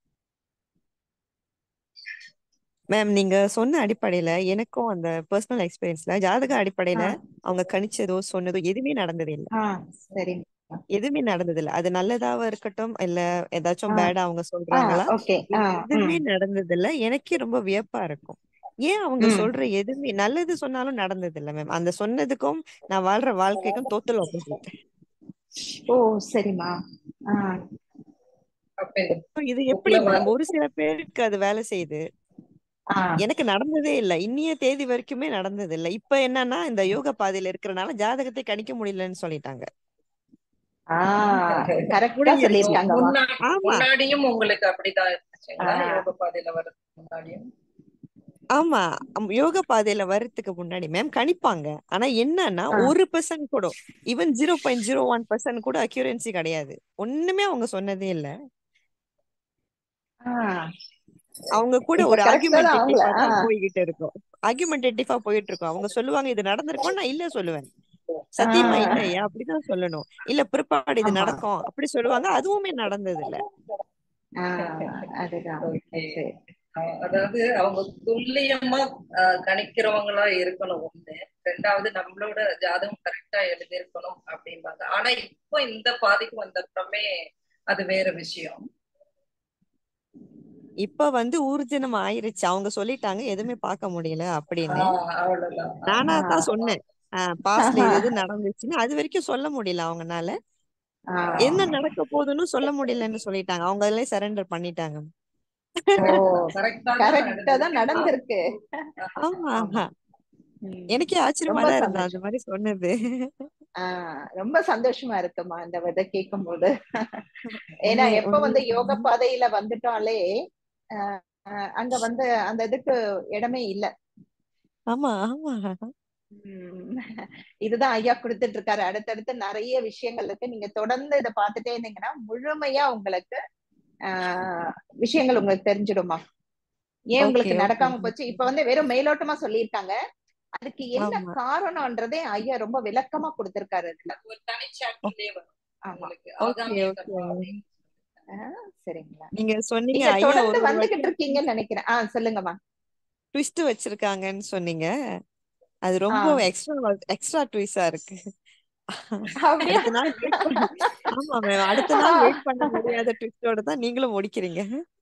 மேம் நீங்க சொன்ன அடிப்படையில எனக்கும் அந்த பர்சனல் எக்ஸ்பீரியன்ஸ்ல ஜாதக அடிப்படையில ஆ. அவங்க கணிச்சதோ சொன்னதோ எதுவுமே நடந்தது இல்ல ஆ சரி எதுவுமே நடந்தது இல்ல அது நல்லதாவா இருக்கட்டும் இல்ல ஏதாச்சும் ஆ. பேடா அவங்க ஆ சொல்றாங்களா ஓகே ஆ எதுவுமே ம் நடந்தது இல்ல எனக்கே ரொம்ப வியப்பா இருக்கும் ஏன் அவங்க ம். சொல்ற எதுவுமே நல்லது சொன்னாலும் நடந்தது இல்ல மேம் அந்த சொன்னதுக்கும் நான் வாழ்ற வாழ்க்கைக்கும் டோட்டல் ஆப்போசிட் ஓ சரிம்மா ஆ அப்ப இந்த இது எப்படி bookல மேம் ஒரு சில பேருக்கு அது வேலை செய்யுது ஆ எனக்கு நடந்ததே இல்ல இன்னிய தேதி வரைக்குமே நடந்தது இல்ல இப்ப என்னன்னா இந்த யோக பாதையில இருக்கறனால ஜாதகத்தை கணிக்க முடியலன்னு சொல்லிட்டாங்க ஆ கரெக்டா புரிஞ்சிருச்சு. சொல்லியிருக்காங்கம்மா முன்னா- ஆமா முன்னாடியும் உங்களுக்கு அப்படிதான் இருந்துச்சுங்களா ஆ. யோக பாதையில வர்றதுக்கு முன்னாடியும் ஆமா அம், யோக பாதையில வர்றதுக்கு முன்னாடி மேம் கணிப்பாங்க ஆனா என்னன்னா ஆ. ஒரு பர்சன்ட் கூட even zero point zero one percent கூட அக்யூரன்சி கிடையாது ஒண்ணுமே அவங்க சொன்னதே இல்ல ஆ. அவங்க கூட இப்ப ஒரு கரெக்டா தான் அவங்கள ஆர்குமெண்டேட்டிவா ஆ. தான் போய்கிட்டு இருக்கோம் ஆர்குமெண்டேட்டிவா போயிட்டு இருக்கோம் அவங்க சொல்லுவாங்க இது நடந்திருக்கும் நான் இல்ல சொல்லுவேன் சத்தியமா ஆ. இல்லையா அப்படிதான் சொல்லணும் இல்ல பிற்பாடு இது ஆமா நடக்கும் அப்படி சொல்லுவாங்க அதுவுமே நடந்தது இல்ல ஆ, அதுதான் ஓகே சரி அதாவது அவங்க துல்லியமா ஆஹ், கணிக்கிறவங்களா இருக்கணும் ஒண்ணு ரெண்டாவது நம்மளோட ஜாதகம் கரெக்டா எழுதியிருக்கணும் அப்படிம்பாங்க ஆனா இப்போ இந்த பாதிக்கு வந்தப்புறமே அது வேற விஷயம் இப்ப வந்து ஊர்ஜினம் ஆயிருச்சு அவங்க சொல்லிட்டாங்க எதுவுமே பார்க்க முடியல அப்படின்னு ஆஹ் அவ்வளவுதான் நானா ஆ. தான் சொன்னேன் பாஸ்ட்ல இது இது நடந்துச்சுன்னு அது வரைக்கும் சொல்ல முடியல அவங்கனால ஆ. என்ன நடக்க போகுதுன்னு சொல்ல முடியலன்னு சொல்லிட்டாங்க அவங்க எல்லாம் சரண்டர் பண்ணிட்டாங்க ஓ கரெக்டா கரெக்டா தான் நடந்திருக்கு ஆமா ஆமா ம். எனக்கே ஆச்சரியமா ரொம்ப தான் இருந்தது அந்த சந்தோஷம் மாதிரி சொன்னது ஆ, ரொம்ப சந்தோஷமா இருக்குமா இந்த விதை கேட்கும் போது ஏன்னா உண்மை எப்ப வந்து யோக உண்மை பாதையில வந்துட்டாலே ஆஹ், ஆஹ், அங்க வந்து அந்த இதுக்கு இடமே இல்ல ஆமா ஆமா உம் இதுதான் ஐயா கொடுத்துட்டு இருக்காரு அடுத்தடுத்து நிறைய விஷயங்கள் இருக்கு நீங்க தொடர்ந்து இதை பார்த்துட்டே இருந்தீங்கன்னா முழுமையா உங்களுக்கு ஆஹ் விஷயங்கள் உங்களுக்கு தெரிஞ்சிடுமா ஏன் ஓகே உங்களுக்கு ஓகே நடக்காம போச்சு இப்ப வந்து வெறும் மேலோட்டமா சொல்லியிருக்காங்க அதுக்கு என்ன ஆமா காரணம்ன்றதே ஐயா ரொம்ப விளக்கமா கொடுத்திருக்காரு இதுல ஒரு தனி சாப்டர்லயே வரும் ஆமா உங்களுக்கு ஓகே ஆகாமிய ஓகே கர்மா அப்படின்னு ஆஹ் சரிங்களா நீங்க சொன்னீங்க நீங்க ஐயா தொடர்ந்து ஒரு ஒரு வாட்டி வந்துகிட்டு இருக்கீங்கன்னு நினைக்கிறேன் ஆஹ் சொல்லுங்கம்மா ட்விஸ்ட் வச்சிருக்காங்கன்னு சொன்னீங்க அது ரொம்ப ஆஹ் எக்ஸ்ட்ரா எக்ஸ்ட்ரா ட்விஸ்டா இருக்கு அப்படியா அடுத்த நாள் வெயிட் பண்ண ஆமா மேம் அடுத்த நாள் வெயிட் பண்ண முடியாத ட்விஸ்டோட தான் நீங்களும் முடிக்கிறீங்க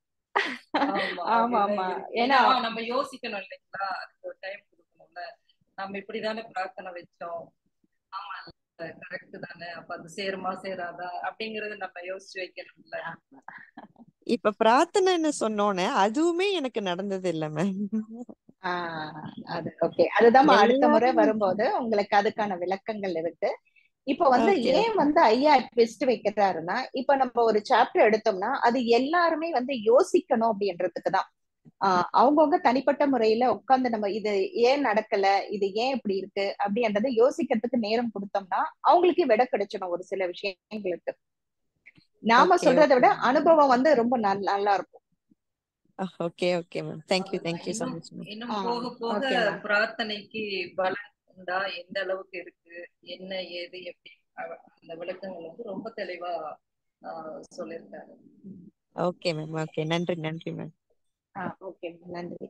ஆமா ஆமா அப்படிதான் ஆமா இருக்கு ஏன்னா ஏன்னா நம்ம யோசிக்கணும் இல்லைங்களா அதுக்கு ஒரு டைம் கொடுக்கணும்ல நம்ம இப்படிதானே பிரார்த்தனை வச்சோம் ஆமா கரெக்ட் தானே அப்ப அது சேருமா சேராதா அப்படிங்கறது நம்ம யோசிச்சு வைக்கணும்ல இப்ப பிரார்த்தனைன்னு சொன்னோன்னே அதுவுமே எனக்கு நடந்தது இல்ல மேம் ஆஹ் அது ஓகே அதுதான்மா அடுத்த முறை எல்லாரும் வரும்போது உங்களுக்கு அதுக்கான விளக்கங்கள் இருக்கு இப்ப வந்து ஓகே ஏன் வந்து ஐயா ட்விஸ்ட் வைக்கிறாருன்னா இப்ப நம்ம ஒரு சாப்டர் எடுத்தோம்னா அது எல்லாருமே வந்து யோசிக்கணும் அப்படின்றதுக்கு தான் ஆஹ் அவங்கவுங்க தனிப்பட்ட முறையில உட்கார்ந்து நம்ம இது ஏன் நடக்கல இது ஏன் இப்படி இருக்கு அப்படின்றத யோசிக்கிறதுக்கு நேரம் கொடுத்தோம்னா அவங்களுக்கே விட கிடைச்சிடும் ஒரு சில விஷயங்களுக்கு நாம ஓகே சொல்றதை விட ஓகே அனுபவம் வந்து ரொம்ப நல்- நல்லா இருக்கும் ஓகே ஓகே மேம் தேங்க்யூ அதுதான் தேங்க்யூ ஸோ இன்னும் மச் மேம் இன்னும் ஆஹ் போக போக ஓகே மேம் பிரார்த்தனைக்கு பலன் உண்டா எந்த அளவுக்கு இருக்கு என்ன ஏது எப்படி அவ- அந்த விளக்கங்கள் வந்து ரொம்ப தெளிவா ஆஹ் சொல்லியிருக்காரு ஓகே மேம் ஓகே நன்றி நன்றி மேம் ஆஹ் ஓகே நன்றி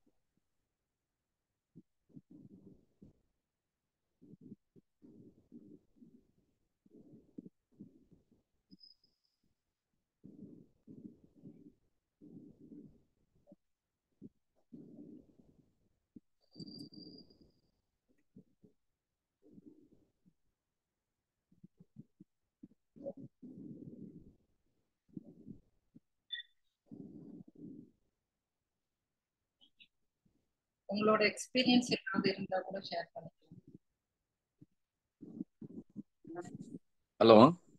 உங்களோட எக்ஸ்பீரியன்ஸ் ஏதாவது இருந்தா கூட ஷேர் பண்ணிக்கலாம் ஹலோ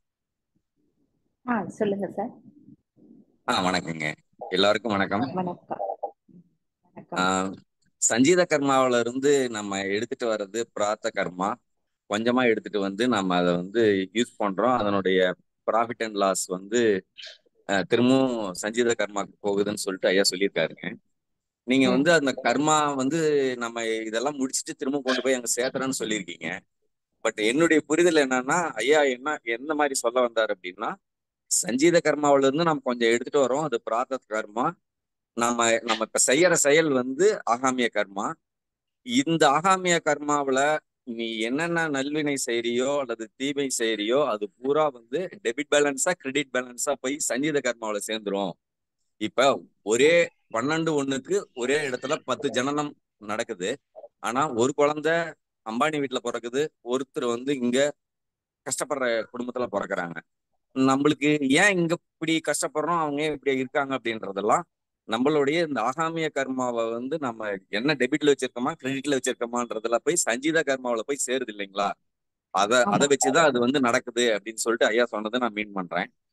ஆஹ் சொல்லுங்க சார் ஆ வணக்கங்க எல்லாருக்கும் வணக்கம் வணக்கம் ஆ, வணக்கம் சஞ்சீத கர்மாவில இருந்து நம்ம எடுத்துட்டு வர்றது பிரார்த்த கர்மா கொஞ்சமா எடுத்துட்டு வந்து நம்ம அதை வந்து யூஸ் பண்றோம் அதனுடைய ப்ராஃபிட் அண்ட் லாஸ் வந்து ஆ, திரும்பவும் சஞ்சீத கர்மாக்கு போகுதுன்னு சொல்லிட்டு ஐயா சொல்லியிருக்காருங்க நீங்க ம் வந்து அந்த கர்மா வந்து நம்ம இதெல்லாம் முடிச்சுட்டு திரும்ப கொண்டு போய் அங்க சேர்த்துறோம்னு சொல்லியிருக்கீங்க பட் என்னுடைய புரிதல் என்னன்னா ஐயா என்ன எந்த மாதிரி சொல்ல வந்தார் அப்படின்னா சஞ்சீத கர்மாவில இருந்து நம்ம கொஞ்சம் எடுத்துட்டு வரோம் அது பிரார்த்த கர்மா நம்ம நம்ம இப்ப செய்யற செயல் வந்து ஆகாமிய கர்மா இந்த ஆகாமிய கர்மாவுல நீ என்னென்ன நல்வினை செய்றியோ அல்லது தீமை செய்றியோ அது பூரா வந்து டெபிட் பேலன்ஸா கிரெடிட் பேலன்ஸா போய் சஞ்சீத கர்மாவுல சேர்ந்துரும் இப்ப ஒரே பன்னெண்டு ஒண்ணுக்கு ஒரே இடத்துல பத்து ஜனனம் நடக்குது ஆனா ஒரு குழந்தை அம்பானி வீட்டுல பிறக்குது ஒருத்தர் வந்து இங்க கஷ்டப்படுற குடும்பத்துல பிறக்குறாங்க நம்மளுக்கு ஏன் இங்க இப்படி கஷ்டப்படுறோம் அவங்க ஏன் இப்படி இருக்காங்க அப்படின்றதெல்லாம் நம்மளுடைய இந்த ஆகாமிய கர்மாவை வந்து நம்ம என்ன டெபிட்ல வச்சிருக்கோமா கிரெடிட்ல வச்சிருக்கோமான்றதுல போய் சஞ்சீத கர்மாவில போய் சேருது இல்லைங்களா அத அதை ஆமா வச்சுதான் அது வந்து நடக்குது அப்படின்னு சொல்லிட்டு ஐயா சொன்னதை நான் மீன் பண்றேன்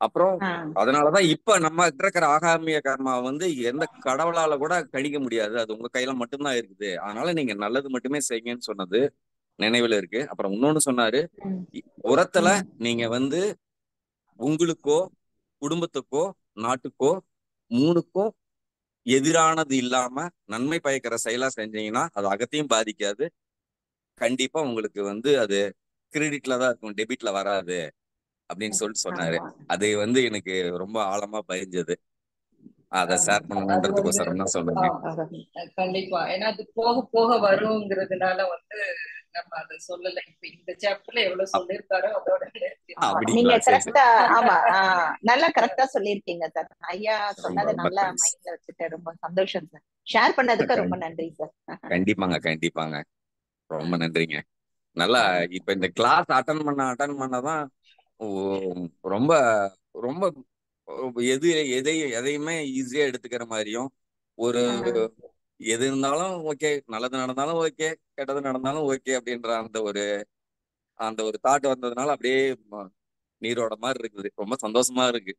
அப்புறம் ஆஹ் அதனாலதான் இப்ப நம்ம இருக்கிற ஆகாமிய கர்மா வந்து எந்த கடவுளால கூட கணிக்க முடியாது அது உங்க கையில மட்டும்தான் இருக்குது அதனால நீங்க நல்லது மட்டுமே செய்யுங்கன்னு சொன்னது நினைவுல இருக்கு அப்புறம் இன்னொன்னு சொன்னாரு உம் இ- உரத்துல உம் நீங்க வந்து உங்களுக்கோ குடும்பத்துக்கோ நாட்டுக்கோ மூணுக்கும் எதிரானது இல்லாம நன்மை பயக்கிற செயலா செஞ்சீங்கன்னா அது அகத்தையும் பாதிக்காது கண்டிப்பா உங்களுக்கு வந்து அது கிரெடிட்ல தான் இருக்கும் டெபிட்ல வராது அப்படின்னு சொல்லிட்டு சொன்னாரு ஆமா அது வந்து எனக்கு ரொம்ப ஆழமா பதிஞ்சது அதை ஆமா. ஷேர் அது வந்து பண்ணணுன்றதுக்கோசரம் தான் சொன்னேங்க ஆமா, கண்டிப்பா ஏன்னா அது போக போக வருங்கிறதுனால வந்து நம்ம அதை சொல்லல இப்ப இந்த சாப்டர்ல எவ்வளவு அப்- சொல்லியிருக்காரோ அதோட நிறுத்திடலாம். ஆமா அப்படிங்களா நீங்க சரி சரி கரெக்டா ஆமா ஆஹ் நல்லா கரெக்டா சொல்லியிருக்கீங்க சார் ஐயா ரொம்ப சொன்னதை ரொம்ப நல்லா தேங்க்ஸ் மைண்ட்ல வச்சுட்டு ரொம்ப சந்தோஷம் சார் ஷேர் பண்ணதுக்கு ரொம்ப நன்றி சார் கண்டிப்பாங்க கண்டிப்பாங்க ரொம்ப நன்றிங்க நல்லா இப்ப இந்த கிளாஸ் அட்டன் பண்ண அட்டன் பண்ணதான் ஓ- ரொம்ப ரொம்ப எது எதை எதையுமே ஈஸியா எடுத்துக்கிற மாதிரியும் ஒரு எது இருந்தாலும் ஓகே நல்லது நடந்தாலும் ஓகே கெட்டது நடந்தாலும் ஓகே அப்படின்ற அந்த ஒரு அந்த ஒரு தாட் வந்ததுனால அப்படியே ம- நீரோட மாதிரி இருக்குது ரொம்ப சந்தோஷமா இருக்கு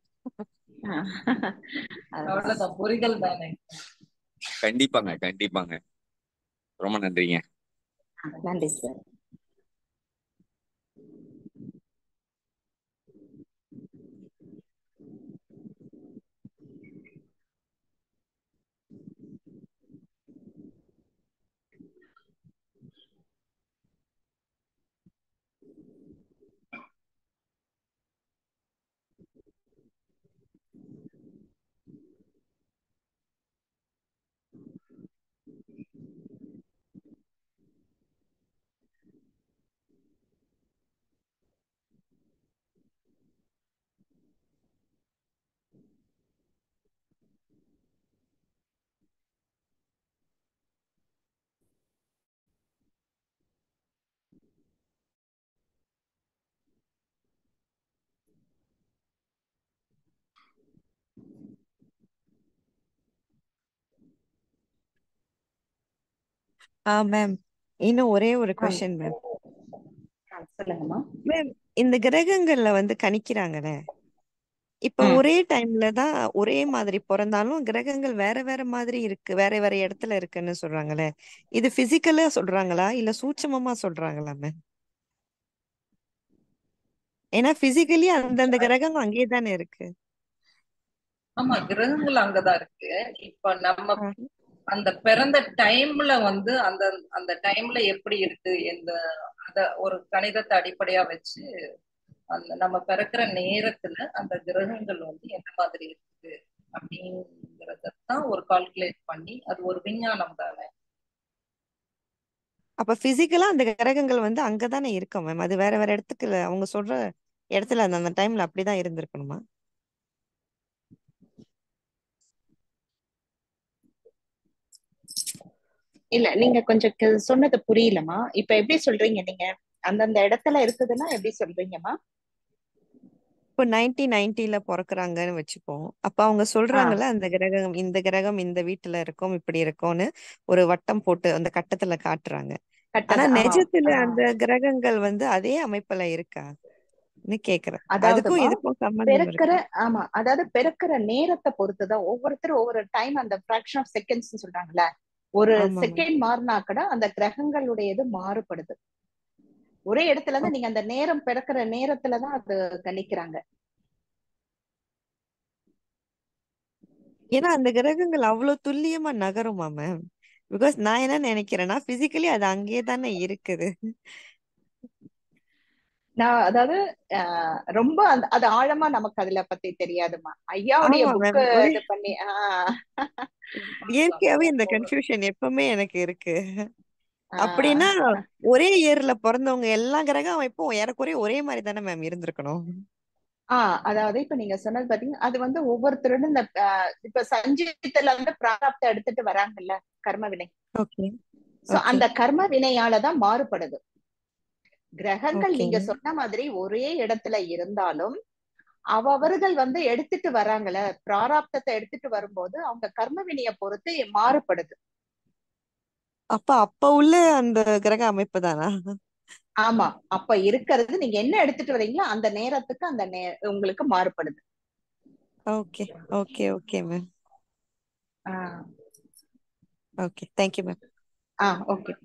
அவ்வளவுதான் புரிதல் தானே கண்டிப்பாங்க கண்டிப்பாங்க ரொம்ப நன்றிங்க நன்றி சார் ஆ மேம் இன்னும் ஒரே ஒரு கொஸ்டின் மேம் சொல்லுங்கம்மா மேம் இந்த கிரகங்கள்ல வந்து கணிக்கிறாங்கல்ல இப்ப ம். ஒரே டைம்ல தான் ஒரே மாதிரி பிறந்தாலும் கிரகங்கள் வேற வேற மாதிரி இருக்கு வேற வேற இடத்துல இருக்குன்னு சொல்றாங்களே இது பிசிக்கலா சொல்றாங்களா இல்ல சூட்சமமா சொல்றாங்களா மேம் ஏன்னா பிசிக்கலி அந்தந்த கிரகம் அங்கேயே தானே இருக்கு ஆமா கிரகங்கள் அங்கதான் இருக்கு இப்ப நம்ம அந்த பிறந்த டைம்ல வந்து அந்த அந்த டைம்ல எப்படி இருக்கு எந்த அத ஒரு கணிதத்தை அடிப்படையா வச்சு அந்த நம்ம பிறக்கிற நேரத்துல அந்த கிரகங்கள் வந்து எந்த மாதிரி இருக்கு அப்படிங்கறதான் ஒரு கால்குலேட் பண்ணி அது ஒரு விஞ்ஞானம் தானே அப்ப பிசிக்கலா அந்த கிரகங்கள் வந்து அங்கதானே இருக்கும் மேம் அது வேற வேற இடத்துக்கு இல்ல. அவங்க சொல்ற இடத்துல அந்த அந்த டைம்ல அப்படிதான் இருந்திருக்கணுமா இல்ல நீங்க கொஞ்சம் க- சொன்னது புரியலமா இப்ப எப்படி சொல்றீங்க நீங்க அந்தந்த இடத்துல இருக்குதுன்னா எப்படி சொல்றீங்கம்மா இப்போ நைன்டீன் நைன்டில பிறக்குறாங்கன்னு வச்சுப்போம் அப்ப அவங்க சொல்றாங்கல்ல அந்த கிரகம் இந்த கிரகம் இந்த வீட்டுல இருக்கும் இப்படி இருக்கும்னு ஒரு வட்டம் போட்டு அந்த கட்டத்துல காட்டுறாங்க ஆனா கட்டது ஆமா நிஜத்துல ஆ. அந்த கிரகங்கள் வந்து அதே அமைப்புல இருக்கா கேக்குறேன் அதுக்கும் அதாவதுமா இதுக்கும் சம்பந்தம் பிறக்கிற இருக்கா ஆமா அதாவது பிறக்கிற நேரத்தை பொறுத்துதான் ஒவ்வொருத்தரும் ஒவ்வொரு டைம் அந்த ஃபிராக்ஷன் ஆஃப் செகண்ட்ஸ் சொல்றாங்கல்ல ஒரு ஆமா மேம் செகண்ட் மாறினா கூட அந்த கிரகங்களுடையது மாறுபடுது ஒரே இடத்துல தான் நீங்க அந்த நேரம் பிறக்கிற நேரத்துலதான் அது கணிக்கிறாங்க ஏன்னா அந்த கிரகங்கள் அவ்வளவு துல்லியமா நகருமா மேம் பிகாஸ் நான் என்ன நினைக்கிறேன்னா பிசிக்கலி அது அங்கேயே தானே இருக்குது நான் அதாவது ஆஹ் ரொம்ப அந்த அது ஆழமா நமக்கு அதுல பத்தி தெரியாதுமா ஐயாவுடைய ஆமா மேம் புக்கு ஒரே இது பண்ணி ஆஹ் இயற்கையாவே இந்த கன்ஃபியூஷன் எப்பவுமே எனக்கு இருக்கு அப்படின்னா ஆஹ் ஒரே இயர்ல பிறந்தவங்க எல்லா கிரக அமைப்பும் ஏறக்குறைய ஒரே மாதிரி தானே மேம் இருந்திருக்கணும் ஆஹ் அதாவது இப்ப நீங்க சொன்னது பாத்தீங்க அது வந்து ஒவ்வொருத்தரோட இந்த ஆஹ் இப்ப சஞ்சீதத்துல வந்து பிராரப்த எடுத்துட்டு வராங்கல்ல கர்ம வினை ஓகே சோ ஓகே அந்த கர்ம வினையாலதான் மாறுபடுது கிரகங்கள் ஓகே நீங்க சொன்ன மாதிரி ஒரே இடத்துல இருந்தாலும் அவர்கள் வந்து எடுத்துட்டு வராங்கல்ல பிராராப்தத்தை எடுத்துட்டு வரும்போது அவங்க கர்ம வினைய பொறுத்து மாறுபடுது அப்ப அப்ப உள்ள அந்த கிரக அமைப்பு தானா ஆமா அப்ப இருக்கிறது நீங்க என்ன எடுத்துட்டு வரீங்களோ அந்த நேரத்துக்கு அந்த நே உங்களுக்கு மாறுபடுது okay okay okay ma'am ah okay thank you ma'am ah okay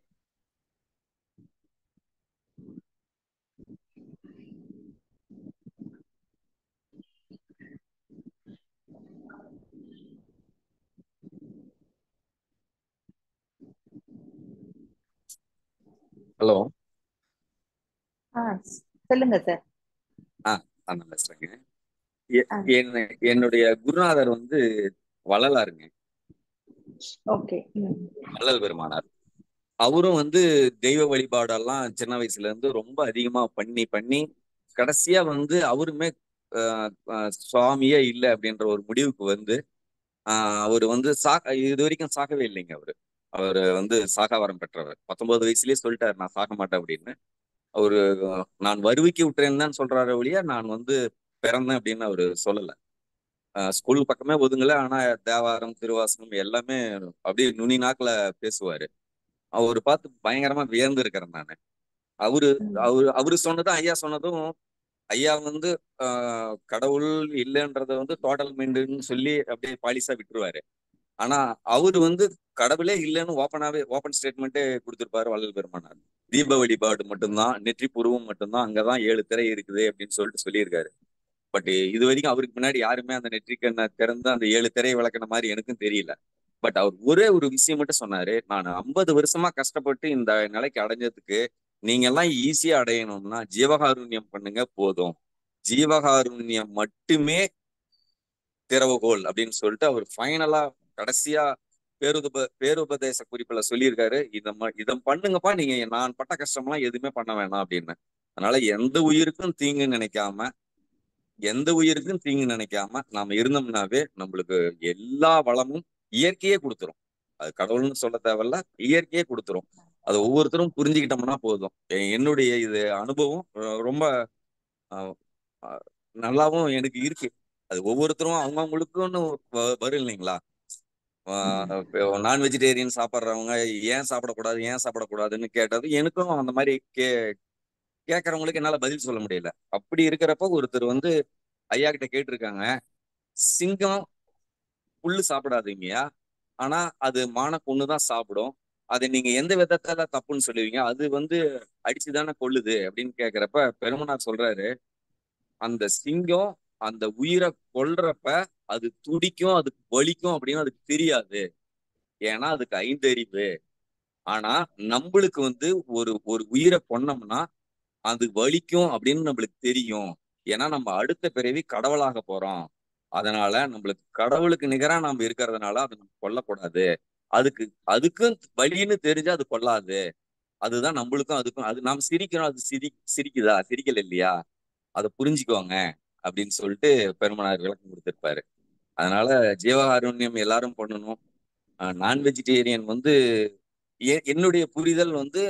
hello ah சொல்லுங்க சார் அந்த பேசுறேங்க எ- ஆ. என்ன- என்னுடைய குருநாதர் வந்து வள்ளலாருங்க ஓகே ம் வள்ளல் பெருமானார் அவரும் வந்து தெய்வ வழிபாடெல்லாம் சின்ன வயசுல இருந்து ரொம்ப அதிகமா பண்ணி பண்ணி கடைசியா வந்து அவருமே ஆஹ், ஆஹ், சுவாமியே இல்லை அப்படின்ற ஒரு முடிவுக்கு வந்து ஆஹ், அவர் வந்து சா இது வரைக்கும் சாகவே இல்லைங்க அவரு அவர் வந்து சாகாவரம் பெற்றவர் பத்தொன்பது வயசுலயே சொல்லிட்டாரு நான் சாக மாட்டேன் அப்படின்னு அவரு நான் வருவிக்கு விட்டுறேன்னு தான் சொல்றாரு ஒழிய நான் வந்து பிறந்தேன் அப்படின்னு அவரு சொல்லல ஆஹ், ஸ்கூல் பக்கமே ஒதுங்கல ஆனா தேவாரம் திருவாசனம் எல்லாமே அப்படியே நுனி நாக்குல பேசுவாரு அவரு பார்த்து பயங்கரமா வியந்து இருக்கிறேன் நானு அவரு ம். அவரு அவரு சொன்னதும் ஐயா சொன்னதும் ஐயா வந்து ஆஹ், கடவுள் இல்லைன்றத வந்து டோட்டல் மைண்டுன்னு சொல்லி அப்படியே பாலிசா விட்டுருவாரு ஆனா அவரு வந்து கடவுளே இல்லைன்னு ஓப்பனாவே ஓப்பன் ஸ்டேட்மெண்ட்டே கொடுத்திருப்பாரு வள்ளல் பெருமானார் தீப வழிபாடு மட்டும்தான் நெற்றி புருவம் மட்டும்தான் அங்கதான் ஏழு திரை இருக்குது அப்படின்னு சொல்லிட்டு சொல்லியிருக்காரு பட் இது வரைக்கும் அவருக்கு முன்னாடி யாருமே அந்த நெற்றிக்கண்ணை திறந்து அந்த ஏழு திரையை விளக்குன மாதிரி எனக்கும் தெரியல பட் அவர் ஒரே ஒரு விஷயம் மட்டும் சொன்னாரு நான் ஐம்பது வருஷமா கஷ்டப்பட்டு இந்த நிலைக்கு அடைஞ்சதுக்கு நீங்க எல்லாம் ஈஸியா அடையணும்னா ஜீவகாருண்யம் பண்ணுங்க போதும் ஜீவகாருண்யம் மட்டுமே திறவுகோல் அப்படின்னு சொல்லிட்டு அவர் ஃபைனலா கடைசியா பேருப பேருபதேச குறிப்புல சொல்லியிருக்காரு இத ம- இத பண்ணுங்கப்பா நீங்க நான் பட்ட கஷ்டம்லாம் எதுவுமே பண்ண வேணாம் அப்படின்னு அதனால எந்த உயிருக்கும் தீங்கு நினைக்காம எந்த உயிருக்கும் தீங்கு நினைக்காம நாம இருந்தோம்னாவே நம்மளுக்கு எல்லா வளமும் இயற்கையே கொடுத்துரும் அது கடவுள்னு சொல்ல தேவையில்ல இயற்கையே கொடுத்துரும் அது ஒவ்வொருத்தரும் புரிஞ்சுக்கிட்டோம்னா போதும் எ- என்னுடைய இது அனுபவம் ரொ- ரொம்ப அஹ், அஹ், நல்லாவும் எனக்கு இருக்கு அது ஒவ்வொருத்தரும் அவங்கவுங்களுக்குன்னு வ- வரும் இல்லைங்களா நான் வெஜிடேரியன் சாப்பிட்றவங்க ஏன் சாப்பிடக்கூடாது ஏன் சாப்பிடக்கூடாதுன்னு கேட்டது எனக்கும் அந்த மாதிரி கே கேட்கறவங்களுக்கு என்னால பதில் சொல்ல முடியல அப்படி இருக்கிறப்ப ஒருத்தர் வந்து ஐயா கிட்ட கேட்டிருக்காங்க சிங்கம் புல்லு சாப்பிடாதீங்கயா ஆனா அது மான தான் சாப்பிடும் அதை நீங்க எந்த விதத்தால தப்புன்னு சொல்லுவீங்க அது வந்து அடிச்சுதானே கொல்லுது அப்படின்னு கேக்குறப்ப பெருமனார் சொல்றாரு அந்த சிங்கம் அந்த உயிரை கொல்றப்ப அது துடிக்கும் அதுக்கு வலிக்கும் அப்படின்னு அதுக்கு தெரியாது ஏன்னா அதுக்கு ஐந்தறிவு ஆனா நம்மளுக்கு வந்து ஒரு ஒரு உயிரை கொன்னோம்னா அது வலிக்கும் அப்படின்னு நம்மளுக்கு தெரியும் ஏன்னா நம்ம அடுத்த பிறவி கடவுளாக போறோம் அதனால நம்மளுக்கு கடவுளுக்கு நிகரா நாம இருக்கிறதுனால அதை நம்ம கொல்லக்கூடாது அதுக்கு அதுக்கும் வலின்னு தெரிஞ்சா அது கொல்லாது அதுதான் நம்மளுக்கும் அதுக்கும் அது நாம் சிரிக்கிறோம் அது சிரி சிரிக்குதா சிரிக்கல இல்லையா அதை புரிஞ்சுக்குவாங்க அப்படின்னு சொல்லிட்டு பெருமனார் விளக்கம் கொடுத்திருப்பாரு அதனால ஜீவகாருண்யம் எல்லாரும் பண்ணணும் நான் வெஜிடேரியன் வந்து எ- என்னுடைய புரிதல் வந்து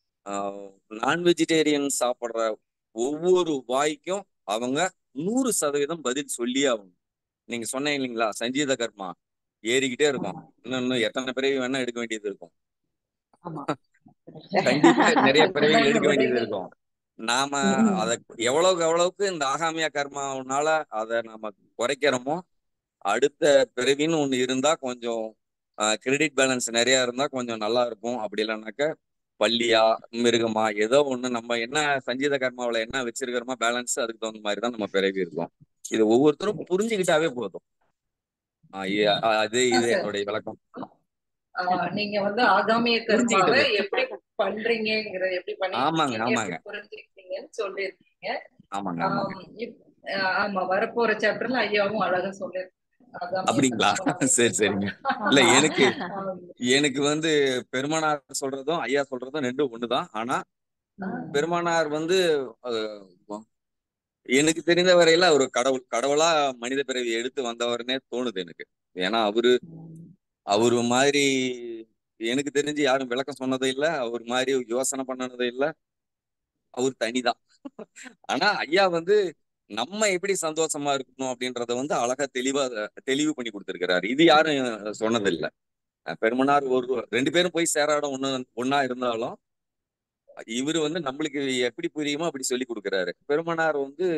நான் வெஜிடேரியன் சாப்பிடுற ஒவ்வொரு வாய்க்கும் அவங்க நூறு சதவீதம் பதில் சொல்லியே ஆகணும் நீங்க சொன்னீங்க இல்லைங்களா சஞ்சீத கர்மா ஏறிக்கிட்டே இருக்கும் இன்னும் இன்னும் எத்தனை பிறவி வேணா எடுக்க வேண்டியது இருக்கும் ஆமா கண்டிப்பா நிறைய பிறவிகள் நிறைய எடுக்க வேண்டியது விடைகள். இருக்கும் நாம ம். அத எவ்வளவுக்கு எவ்வளவுக்கு இந்த ஆகாமிய கர்மாவனால அதை நாம குறைக்கிறோமோ அடுத்த பிறவின்னு ஒண்ணு இருந்தா கொஞ்சம் கிரெடிட் பேலன்ஸ் நிறைய இருந்தா கொஞ்சம் நல்லா இருக்கும் அப்படி இல்லைன்னாக்க பள்ளியா மிருகமா ஏதோ ஒண்ணு நம்ம என்ன சஞ்சீத கர்மாவுல என்ன வச்சிருக்கிறோமோ பேலன்ஸ் அதுக்கு தகுந்த மாதிரி தான் நம்ம பிறவி இருக்கும் இது ஒவ்வொருத்தரும் புரிஞ்சுக்கிட்டாவே போதும் ஆஹ் இ- ஆஹ் அது இது என்னுடைய விளக்கம் ஆஹ் நீங்க வந்து ஆகாமிய கர்மாவை புரிஞ்சுக்கிட்டது. எப்படி பண்றீங்கிற எப்படி ஆமாங்க, பண்ணிருக்கீங்க ஆமாங்க. எப்படி புரிஞ்சுக்கிட்டீங்கன்னு சொல்லியிருக்கீங்க ஆமாங்க ஆமாங்க ஆம், இப்- ஆஹ் ஆமா வரப்போற சாப்டர்ல ஐயாவும் அழகா சொல்லியிருக்காங்க ஆகாமிய அப்படிங்களா கர்மாவை சரி சரிங்க இல்ல ஆமா. எனக்கு ஆம். எனக்கு வந்து பெருமானார் சொல்றதும் ஐயா சொல்றதும் ரெண்டும் ஒண்ணுதான் ஆனா ம். பெருமானார் வந்து அஹ், எனக்கு தெரிந்த வரையில அவர் கடவுள் கடவுளா மனித பிறவி எடுத்து வந்தவர்னே தோணுது எனக்கு ஏன்னா அவரு அவரு மாதிரி எனக்கு தெரிஞ்சு யாரும் விளக்கம் சொன்னதே இல்ல அவர் மாதிரி யோசனை பண்ணனதே இல்ல அவர் தனிதான் ஆனா ஐயா வந்து நம்ம எப்படி சந்தோஷமா இருக்கணும் அப்படின்றத வந்து அழகா தெளிவா தெளிவு பண்ணி கொடுத்திருக்கிறாரு இது யாரும் சொன்னதில்லை பெருமனார் ஒரு ரெண்டு பேரும் போய் சேராட ஒண்ணு ஒண்ணா இருந்தாலும் இவரு வந்து நம்மளுக்கு எப்படி புரியுமோ அப்படி சொல்லி கொடுக்குறாரு பெருமனார் வந்து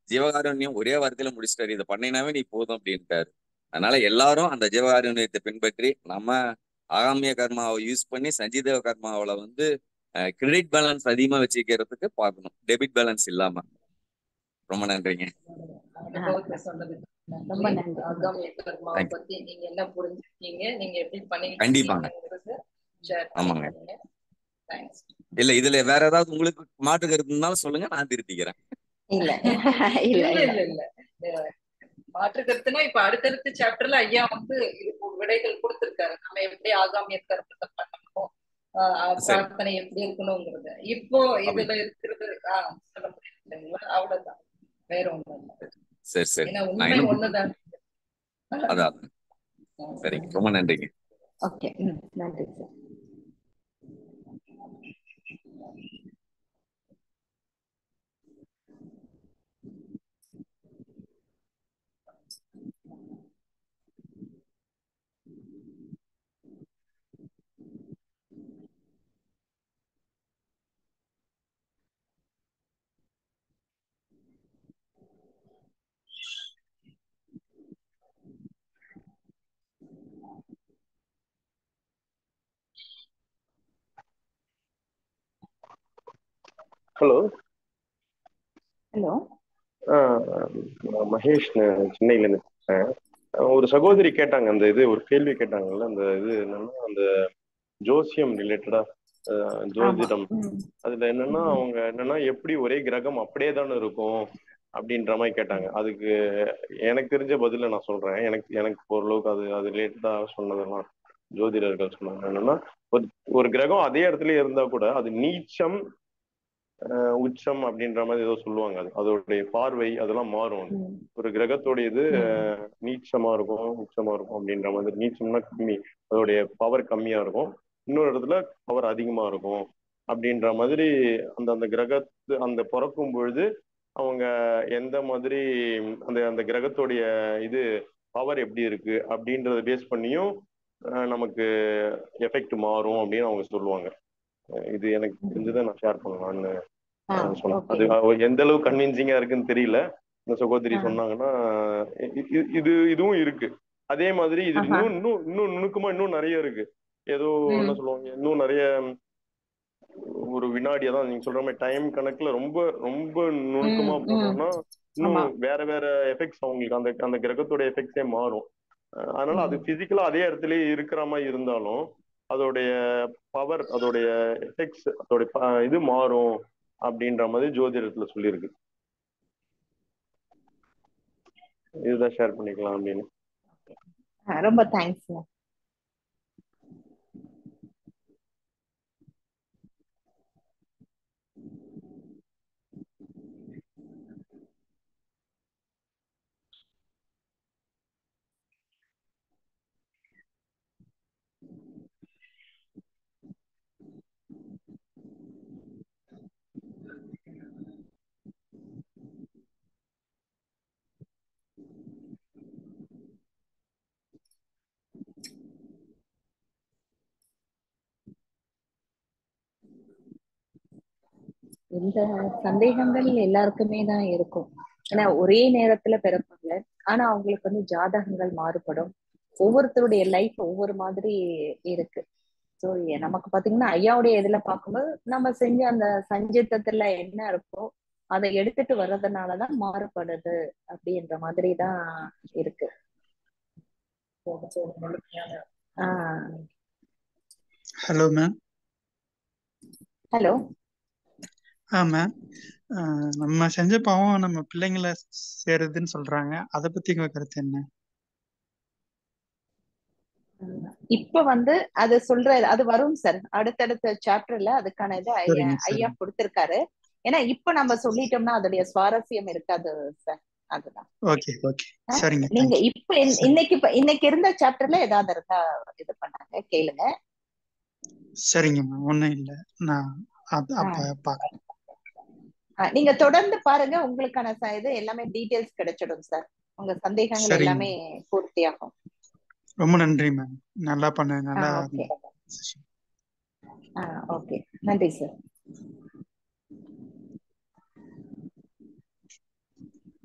ஜீவகாருண்யம் ஒரே வாரத்துல முடிச்சிட்டாரு இதை பண்ணினாவே நீ போதும் அப்படின்ட்டாரு அதனால எல்லாரும் அந்த ஜீவகாருண்யத்தை பின்பற்றி நம்ம ஆகாமிய கர்மாவை யூஸ் பண்ணி சஞ்சீதேவ கர்மாவில வந்து கிரெடிட் பேலன்ஸ் அதிகமா வச்சுக்கிறதுக்கு பார்க்கணும் டெபிட் பேலன்ஸ் இல்லாம ரொம்ப நன்றிங்க அனுபவத்தை சொன்னதுக்கு ரொம்ப நன்றி நன்றி. ஆகாமிய கர்மாவை Thank you. பத்தி நீங்க என்ன புரிஞ்சுக்கிட்டீங்க நீங்க எப்படி பண்ணிட்டு கண்டிப்பாங்க. இருக்கீங்கிறத ஷேர் ஆமாங்க. பண்ணிக்கோங்க தேங்க்ஸ் இல்ல இதுல வேற ஏதாவது உங்களுக்கு மாற்று கருத்து இருந்தாலும் சொல்லுங்க நான் திருத்திக்கிறேன் இல்ல இல்ல இல்ல இல்ல இல்ல அஹ் மாற்று கருத்துனா இப்ப அடுத்தடுத்த சாப்டர்ல ஐயா வந்து இதுக்கு விடைகள் கொடுத்திருக்காரு நம்ம எப்படி ஆகாமிய கருத்தை பண்ணணும் ஆஹ் சரி. பிரார்த்தனை எப்படி இருக்கணுங்கிறது இப்போ இதுல இருக்கிறது ஆஹ் சொல்ல முடியாது இல்லைங்களா அவ்வளவுதான் வேற ஒண்ணும் இல்லை சரி சரி ஏன்னா நான் உண்மை இன்னும் ஒண்ணுதான் அதான் சரிங்க ரொம்ப நன்றிங்க ஓகே ம் நன்றி சார் ஹலோ ஹலோ மகேஷ் நான் சென்னையில இருந்து பேசுறேன் அஹ் ஒரு சகோதரி கேட்டாங்க அந்த இது ஒரு கேள்வி கேட்டாங்கல்ல அந்த இது என்னன்னா அந்த ஜோசியம் ரிலேட்டடா ஜோதிடம் ம் அதுல என்னன்னா ம். அவங்க என்னன்னா எப்படி ஒரே கிரகம் அப்படியே தானே இருக்கும் அப்படின்ற மாதிரி கேட்டாங்க அதுக்கு எனக்கு தெரிஞ்ச பதில நான் சொல்றேன் எனக்கு எனக்கு ஓரளவுக்கு அது அது ரிலேட்டடா சொன்னதெல்லாம் ஜோதிடர்கள் சொன்னாங்க என்னன்னா ஒரு ஒரு கிரகம் அதே இடத்துல இருந்தா கூட அது நீச்சம் அஹ் உச்சம் அப்படின்ற மாதிரி ஏதோ சொல்லுவாங்க அது அதோடைய பார்வை அதெல்லாம் மாறும் அது. ம் ஒரு கிரகத்தோடைய இது ம். அஹ், நீச்சமா இருக்கும் உச்சமா இருக்கும் அப்படின்ற மாதிரி நீச்சம்னா கம்மி அதோடைய பவர் கம்மியா இருக்கும் இன்னொரு இடத்துல பவர் அதிகமா இருக்கும் அப்படின்ற மாதிரி அந்த அந்த கிரகத்து அந்த பிறக்கும் பொழுது அவங்க எந்த மாதிரி அந்த அந்த கிரகத்தோடைய இது பவர் எப்படி இருக்கு அப்படின்றத பேஸ் பண்ணியும் அஹ், நமக்கு எஃபெக்ட் மாறும் அப்படின்னு அவங்க சொல்லுவாங்க அஹ், இது எனக்கு தெரிஞ்சதை நான் ஷேர் பண்ணலாம்னு ஆ அஹ், சொன்னேன் ஓகே அது அவ- எந்த அளவுக்கு கன்வின்சிங்கா இருக்குன்னு தெரியல இந்த சகோதரி ஆ. சொன்னாங்கன்னா இ- இ- இது இதுவும் இருக்கு அதே மாதிரி இது ஆஹா. இன்னும் இன்னும் இன்னும் நுணுக்கமா இன்னும் நிறைய இருக்கு ஏதோ ம். என்ன சொல்லுவாங்க இன்னும் நிறைய ஒரு வினாடி அதான் நீங்க சொல்ற மாதிரி டைம் கணக்குல ரொம்ப ரொம்ப நுணுக்கமா ம், ம். போனோம்னா இன்னும் ஆமா. வேற வேற எஃபெக்ட்ஸ் அவங்களுக்கு அந்த அந்த கிரகத்தோட எஃபெக்ட்ஸே மாறும் அஹ் அதனால அது ம். பிசிக்கலா அதே இடத்துலயே இருக்கிற மாதிரி இருந்தாலும் அதோடைய பவர் அதோடைய எஃபெக்ட்ஸ் அதோடைய ப- இது மாறும் அப்படின்ற மாதிரி ஜோதிடத்துல சொல்லியிருக்கு இதுதான் ஷேர் பண்ணிக்கலாம் அப்படின்னு ஆ, ரொம்ப தேங்க்ஸ் இந்த சந்தேகங்கள் எல்லாருக்குமே தான் இருக்கும் ஏன்னா ஒரே நேரத்துல பிறப்பாங்க ஆனா அவங்களுக்கு வந்து ஜாதகங்கள் மாறுபடும் ஒவ்வொருத்தருடைய லைஃப் ஒவ்வொரு மாதிரி இருக்கு ஸோ நமக்கு பாத்தீங்கன்னா ஐயாவுடைய இதுல பார்க்கும்போது நம்ம செஞ்ச அந்த சஞ்சித்தத்துல என்ன இருக்கோ அதை எடுத்துட்டு வர்றதுனாலதான் மாறுபடுது அப்படின்ற மாதிரி தான் இருக்கு ஆஹ் ஹலோ மேம் ஹலோ ஆ மேம் நம்ம செஞ்ச பாவம் நம்ம பிள்ளைங்களை சேருதுன்னு சொல்றாங்க அதை பத்தி உங்க கருத்து என்ன இப்ப வந்து அது சொல்ற அது வரும் சார் அடுத்தடுத்த சாப்டர்ல அதுக்கான இது ஐயா சரிங்க ஐயா சரிங்க கொடுத்திருக்காரு ஏன்னா இப்ப நம்ம சொல்லிட்டோம்னா அதோடைய சுவாரஸ்யம் இருக்காது சார் அதுதான் ஓகே ஓகே ஆ, சரிங்க நீங்க தேங்க்யூ இப்ப இன்- இன்னைக்கு இப்ப இன்னைக்கு இருந்த சாப்டர்ல ஏதாவது இருந்தா இது பண்ணாங்க கேளுங்க சரிங்க மேம் ஒன்றும் இல்லை நான் அது ஆ, அப்ப பார்க்குறேன் ஆ, நீங்க தொடர்ந்து பாருங்க உங்களுக்கான ச- இது எல்லாமே டீடைல்ஸ் கிடைச்சிடும் சார் உங்க சந்தேகங்கள் சரிங்க எல்லாமே பூர்த்தியாகும் ரொம்ப நன்றி மேம் நல்லா பண்ண ஆ நல்லா ஓகே ஆ ஓகே நன்றி சார்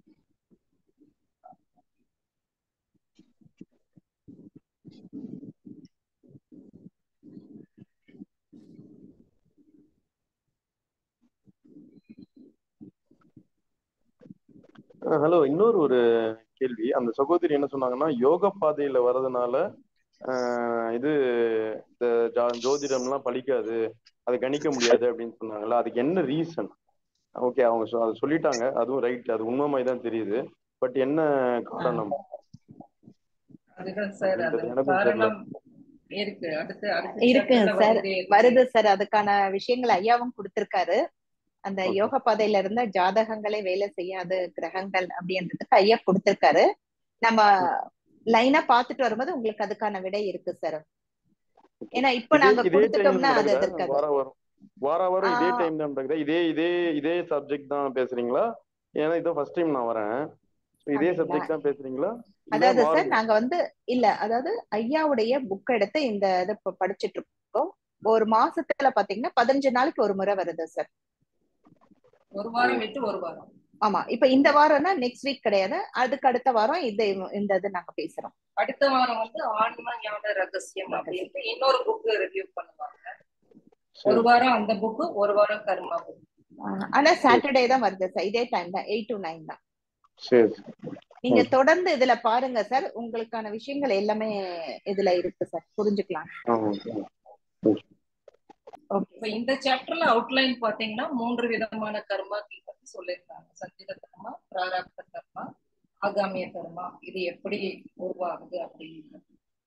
ஹலோ இன்னொரு ஒரு கேள்வி அந்த சகோதரி என்ன சொன்னாங்கன்னா யோக பாதையில வர்றதுனால ஆஹ் இது இந்த ஜா- ஜோதிடம்லாம் பலிக்காது அதை கணிக்க முடியாது அப்படின்னு சொன்னாங்கல்ல அதுக்கு என்ன ரீசன் ஓகே அவங்க சொ- அதை சொல்லிட்டாங்க அதுவும் ரைட் அது உண்மை மாதிரி தான் தெரியுது பட் என்ன காரணம் அதுதான் சார் அது அப்படின்றது எனக்கும் தெரியல காரணம் இருக்கு அடுத்து அடுத்த இருக்கு chapterல சார் வருதே அது. வருது சார் அதுக்கான விஷயங்கள் ஐயாவும் கொடுத்திருக்காரு அந்த Okay. யோக பாதையில இருந்த ஜாதகங்களே வேலை செய்யாத கிரகங்கள் அப்படின்றதுக்கு ஐயா கொடுத்திருக்காரு நம்ம லைனா பாத்துட்டு வரும்போது உங்களுக்கு அதுக்கான விடை இருக்கு சார் ஏன்னா இப்ப இதே நாங்க இதே டைம் கொடுத்துட்டோம்னா அது நடக்குதா இருக்காது வார வாரம் வார வாரம் இதே ஆஹ் டைம் தான் நடக்குதா இதே இதே இதே சப்ஜெக்ட் தான் பேசுறீங்களா ஏன்னா இதோ ஃபர்ஸ்ட் டைம் நான் வரேன் So, இதே அப்படிங்களா சப்ஜெக்ட் தான் பேசுறீங்களா இல்ல அதாவது சார் வாரம் நாங்க வந்து இல்ல அதாவது ஐயாவுடைய புக் எடுத்து இந்த இதை இப்ப படிச்சிட்டு இருக்கோம் ஒரு மாசத்துல பாத்தீங்கன்னா பதினஞ்சு நாளைக்கு ஒரு முறை வருது சார் ஒரு வாரம் விட்டு ஒரு வாரம் ஆமா இப்ப இந்த வாரம்னா நெக்ஸ்ட் வீக் கிடையாது அதுக்கு அடுத்த வாரம் இது இந்த இது நாங்க பேசுறோம் அடுத்த வாரம் வந்து ஆன்ம ஞான ரகசியம் அப்படின்ட்டு இன்னொரு புக் ரிவ்யூ பண்ணுவாங்க ஒரு சரி வாரம் அந்த புக்கு ஒரு வாரம் கர்மா புக் ஆஹ் ஆனா சாட்டர்டே தான் வருது சார் இதே டைம் தான் எயிட் டு நைன் தான் சரி சரி நீங்க ம். தொடர்ந்து இதுல பாருங்க சார் உங்களுக்கான விஷயங்கள் எல்லாமே இதுல இருக்கு சார் புரிஞ்சுக்கலாம் ஆ, ஓகே. ஓகே இப்ப இந்த சாப்டர்ல அவுட்லைன் பாத்தீங்கன்னா மூன்று விதமான கர்மாக்கள் பத்தி சொல்லியிருக்காங்க சஞ்சித கர்மா பிராரப்த கர்மா ஆகாமிய கர்மா இது எப்படி உருவாகுது அப்படின்னு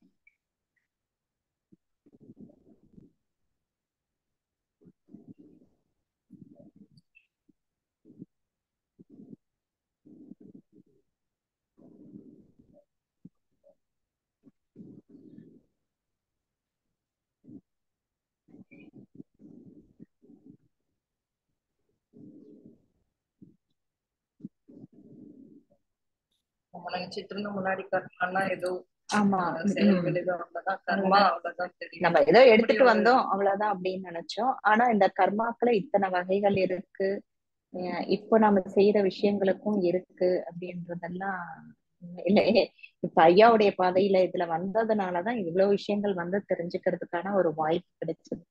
நம்ம நினைச்சிட்டு இருந்த முன்னாடி கர்மான்னா ஏதோ ஆமா ஆஹ், ம், செயல்கள் ம். ஏதோ அவ்வளவுதான் கர்மா அவ்வளவுதான் தெரியும் நம்ம ஏதோ இப்படி எடுத்துட்டு ஒரு வந்தோம் அவ்வளவுதான் அப்படின்னு நினைச்சோம் ஆனா இந்த கர்மாக்களை இத்தனை வகைகள் இருக்கு அஹ் இப்போ நம்ம செய்யற விஷயங்களுக்கும் இருக்கு அப்படின்றதெல்லாம் இல்ல இப்ப ஐயாவுடைய பாதையில இதுல வந்ததுனாலதான் இவ்வளவு விஷயங்கள் வந்து தெரிஞ்சுக்கிறதுக்கான ஒரு வாய்ப்பு கிடைச்சது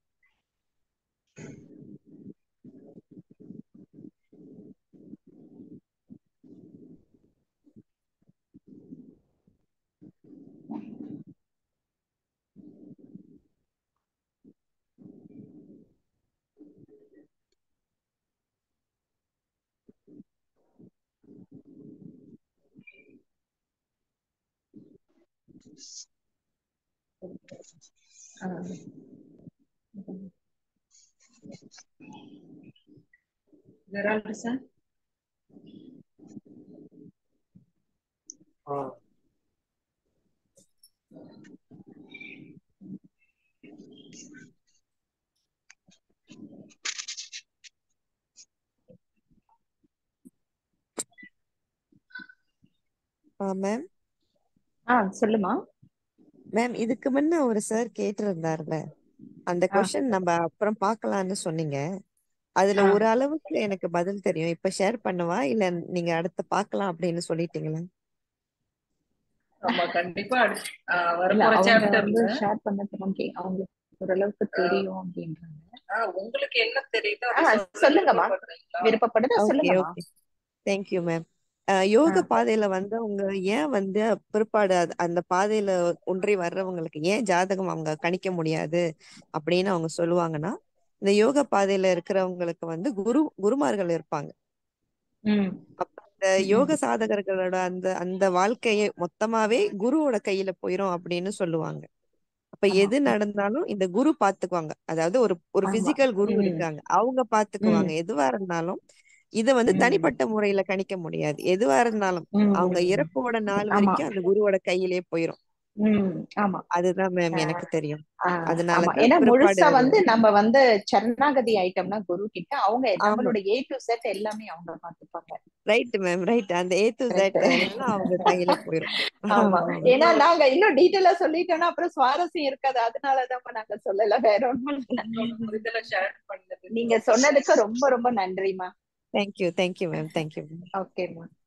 ஆஹ் ஜெரால்டு சார் ஆ. மேம் ஆஹ் சொல்லுமா மேம் இதுக்கு முன்ன ஒரு சார் கேட்டிருந்தாருல அந்த ஆ கொஸ்டின் நம்ம அப்புறம் பார்க்கலாம்னு சொன்னீங்க அதுல ஆ ஒரு அளவுக்கு எனக்கு பதில் தெரியும் இப்ப ஷேர் பண்ணவா இல்ல நீங்க அடுத்து பார்க்கலாம் அப்படின்னு சொல்லிட்டீங்களா ஆமா கண்டிப்பா அடுத்து ஆஹ் இல்ல வரப்போற அவங்க வந்து சாப்டர்ல ஷேர் பண்ணதுக்கு ஓகே அவங்களுக்கு ஓரளவுக்கு தெரியும் அப்படின்றாங்க ஆஹ் உங்களுக்கு என்ன தெரியுதோ அதை ஆஹ் சொல்ல சொல்லுங்கம்மா விருப்பப்படுறீங்களா விருப்பப்படுதா ஓகே சொல்லுங்கம்மா ஓகே தேங்க்யூ மேம் யோக ஆஹ் பாதையில வந்தவங்க ஏன் வந்து பிற்பாடு அது- அந்த பாதையில ஒன்றி வர்றவங்களுக்கு ஏன் ஜாதகம் அவங்க கணிக்க முடியாது அப்படின்னு அவங்க சொல்லுவாங்கன்னா இந்த யோக பாதையில இருக்கிறவங்களுக்கு வந்து குரு குருமார்கள் இருப்பாங்க உம் அப்ப இந்த உம் யோக சாதகர்களோட அந்த அந்த வாழ்க்கையே மொத்தமாவே குருவோட கையில போயிரும் அப்படின்னு சொல்லுவாங்க அப்ப ஆமா எது நடந்தாலும் இந்த குரு பாத்துக்குவாங்க அதாவது ஒரு ஒரு ஆமா பிசிக்கல் குரு உம் இருக்காங்க அவங்க உம் பாத்துக்குவாங்க எதுவா இருந்தாலும் இத வந்து உம் தனிப்பட்ட முறையில கணிக்க முடியாது எதுவா இருந்தாலும் அவங்க உம் இறப்போட நாள் ஆமா வரைக்கும் அந்த குருவோட கையிலே போயிரும் உம் ஆமா அதுதான் மேம் ஆஹ் எனக்கு தெரியும் ஆஹ் ஆமா அதனாலதான் ஏன்னா பிற்பாடு முழுசா அது வந்து நம்ம வந்து சரணாகதி ஆயிட்டோம்னா குரு கிட்ட அவங்க ஆமா நம்மளோட ஏ டு செட் எல்லாமே அவங்க பாத்துப்பாங்க ரைட் மேம் ரைட் அந்த ஏ டு கரெக்ட் ஜெட் எல்லாம் அவங்க கையில போயிரும் ஆமா ஆமா ஏன்னா இன்னொரு நாங்க இன்னும் டீட்டெயிலா சொல்லிட்டோம்னா அப்புறம் சுவாரஸ்யம் இருக்காது அதனாலதான் நாங்க சொல்லல வேற ஒண்ணும் இல்ல உங்களோட புரிதலை ஷேர் பண்ணதுக்கு நீங்க ரொம்ப சொன்னதுக்கு ரொம்ப ரொம்ப நன்றிமா thank you thank you ma'am thank you ma'am ஓகேம்மா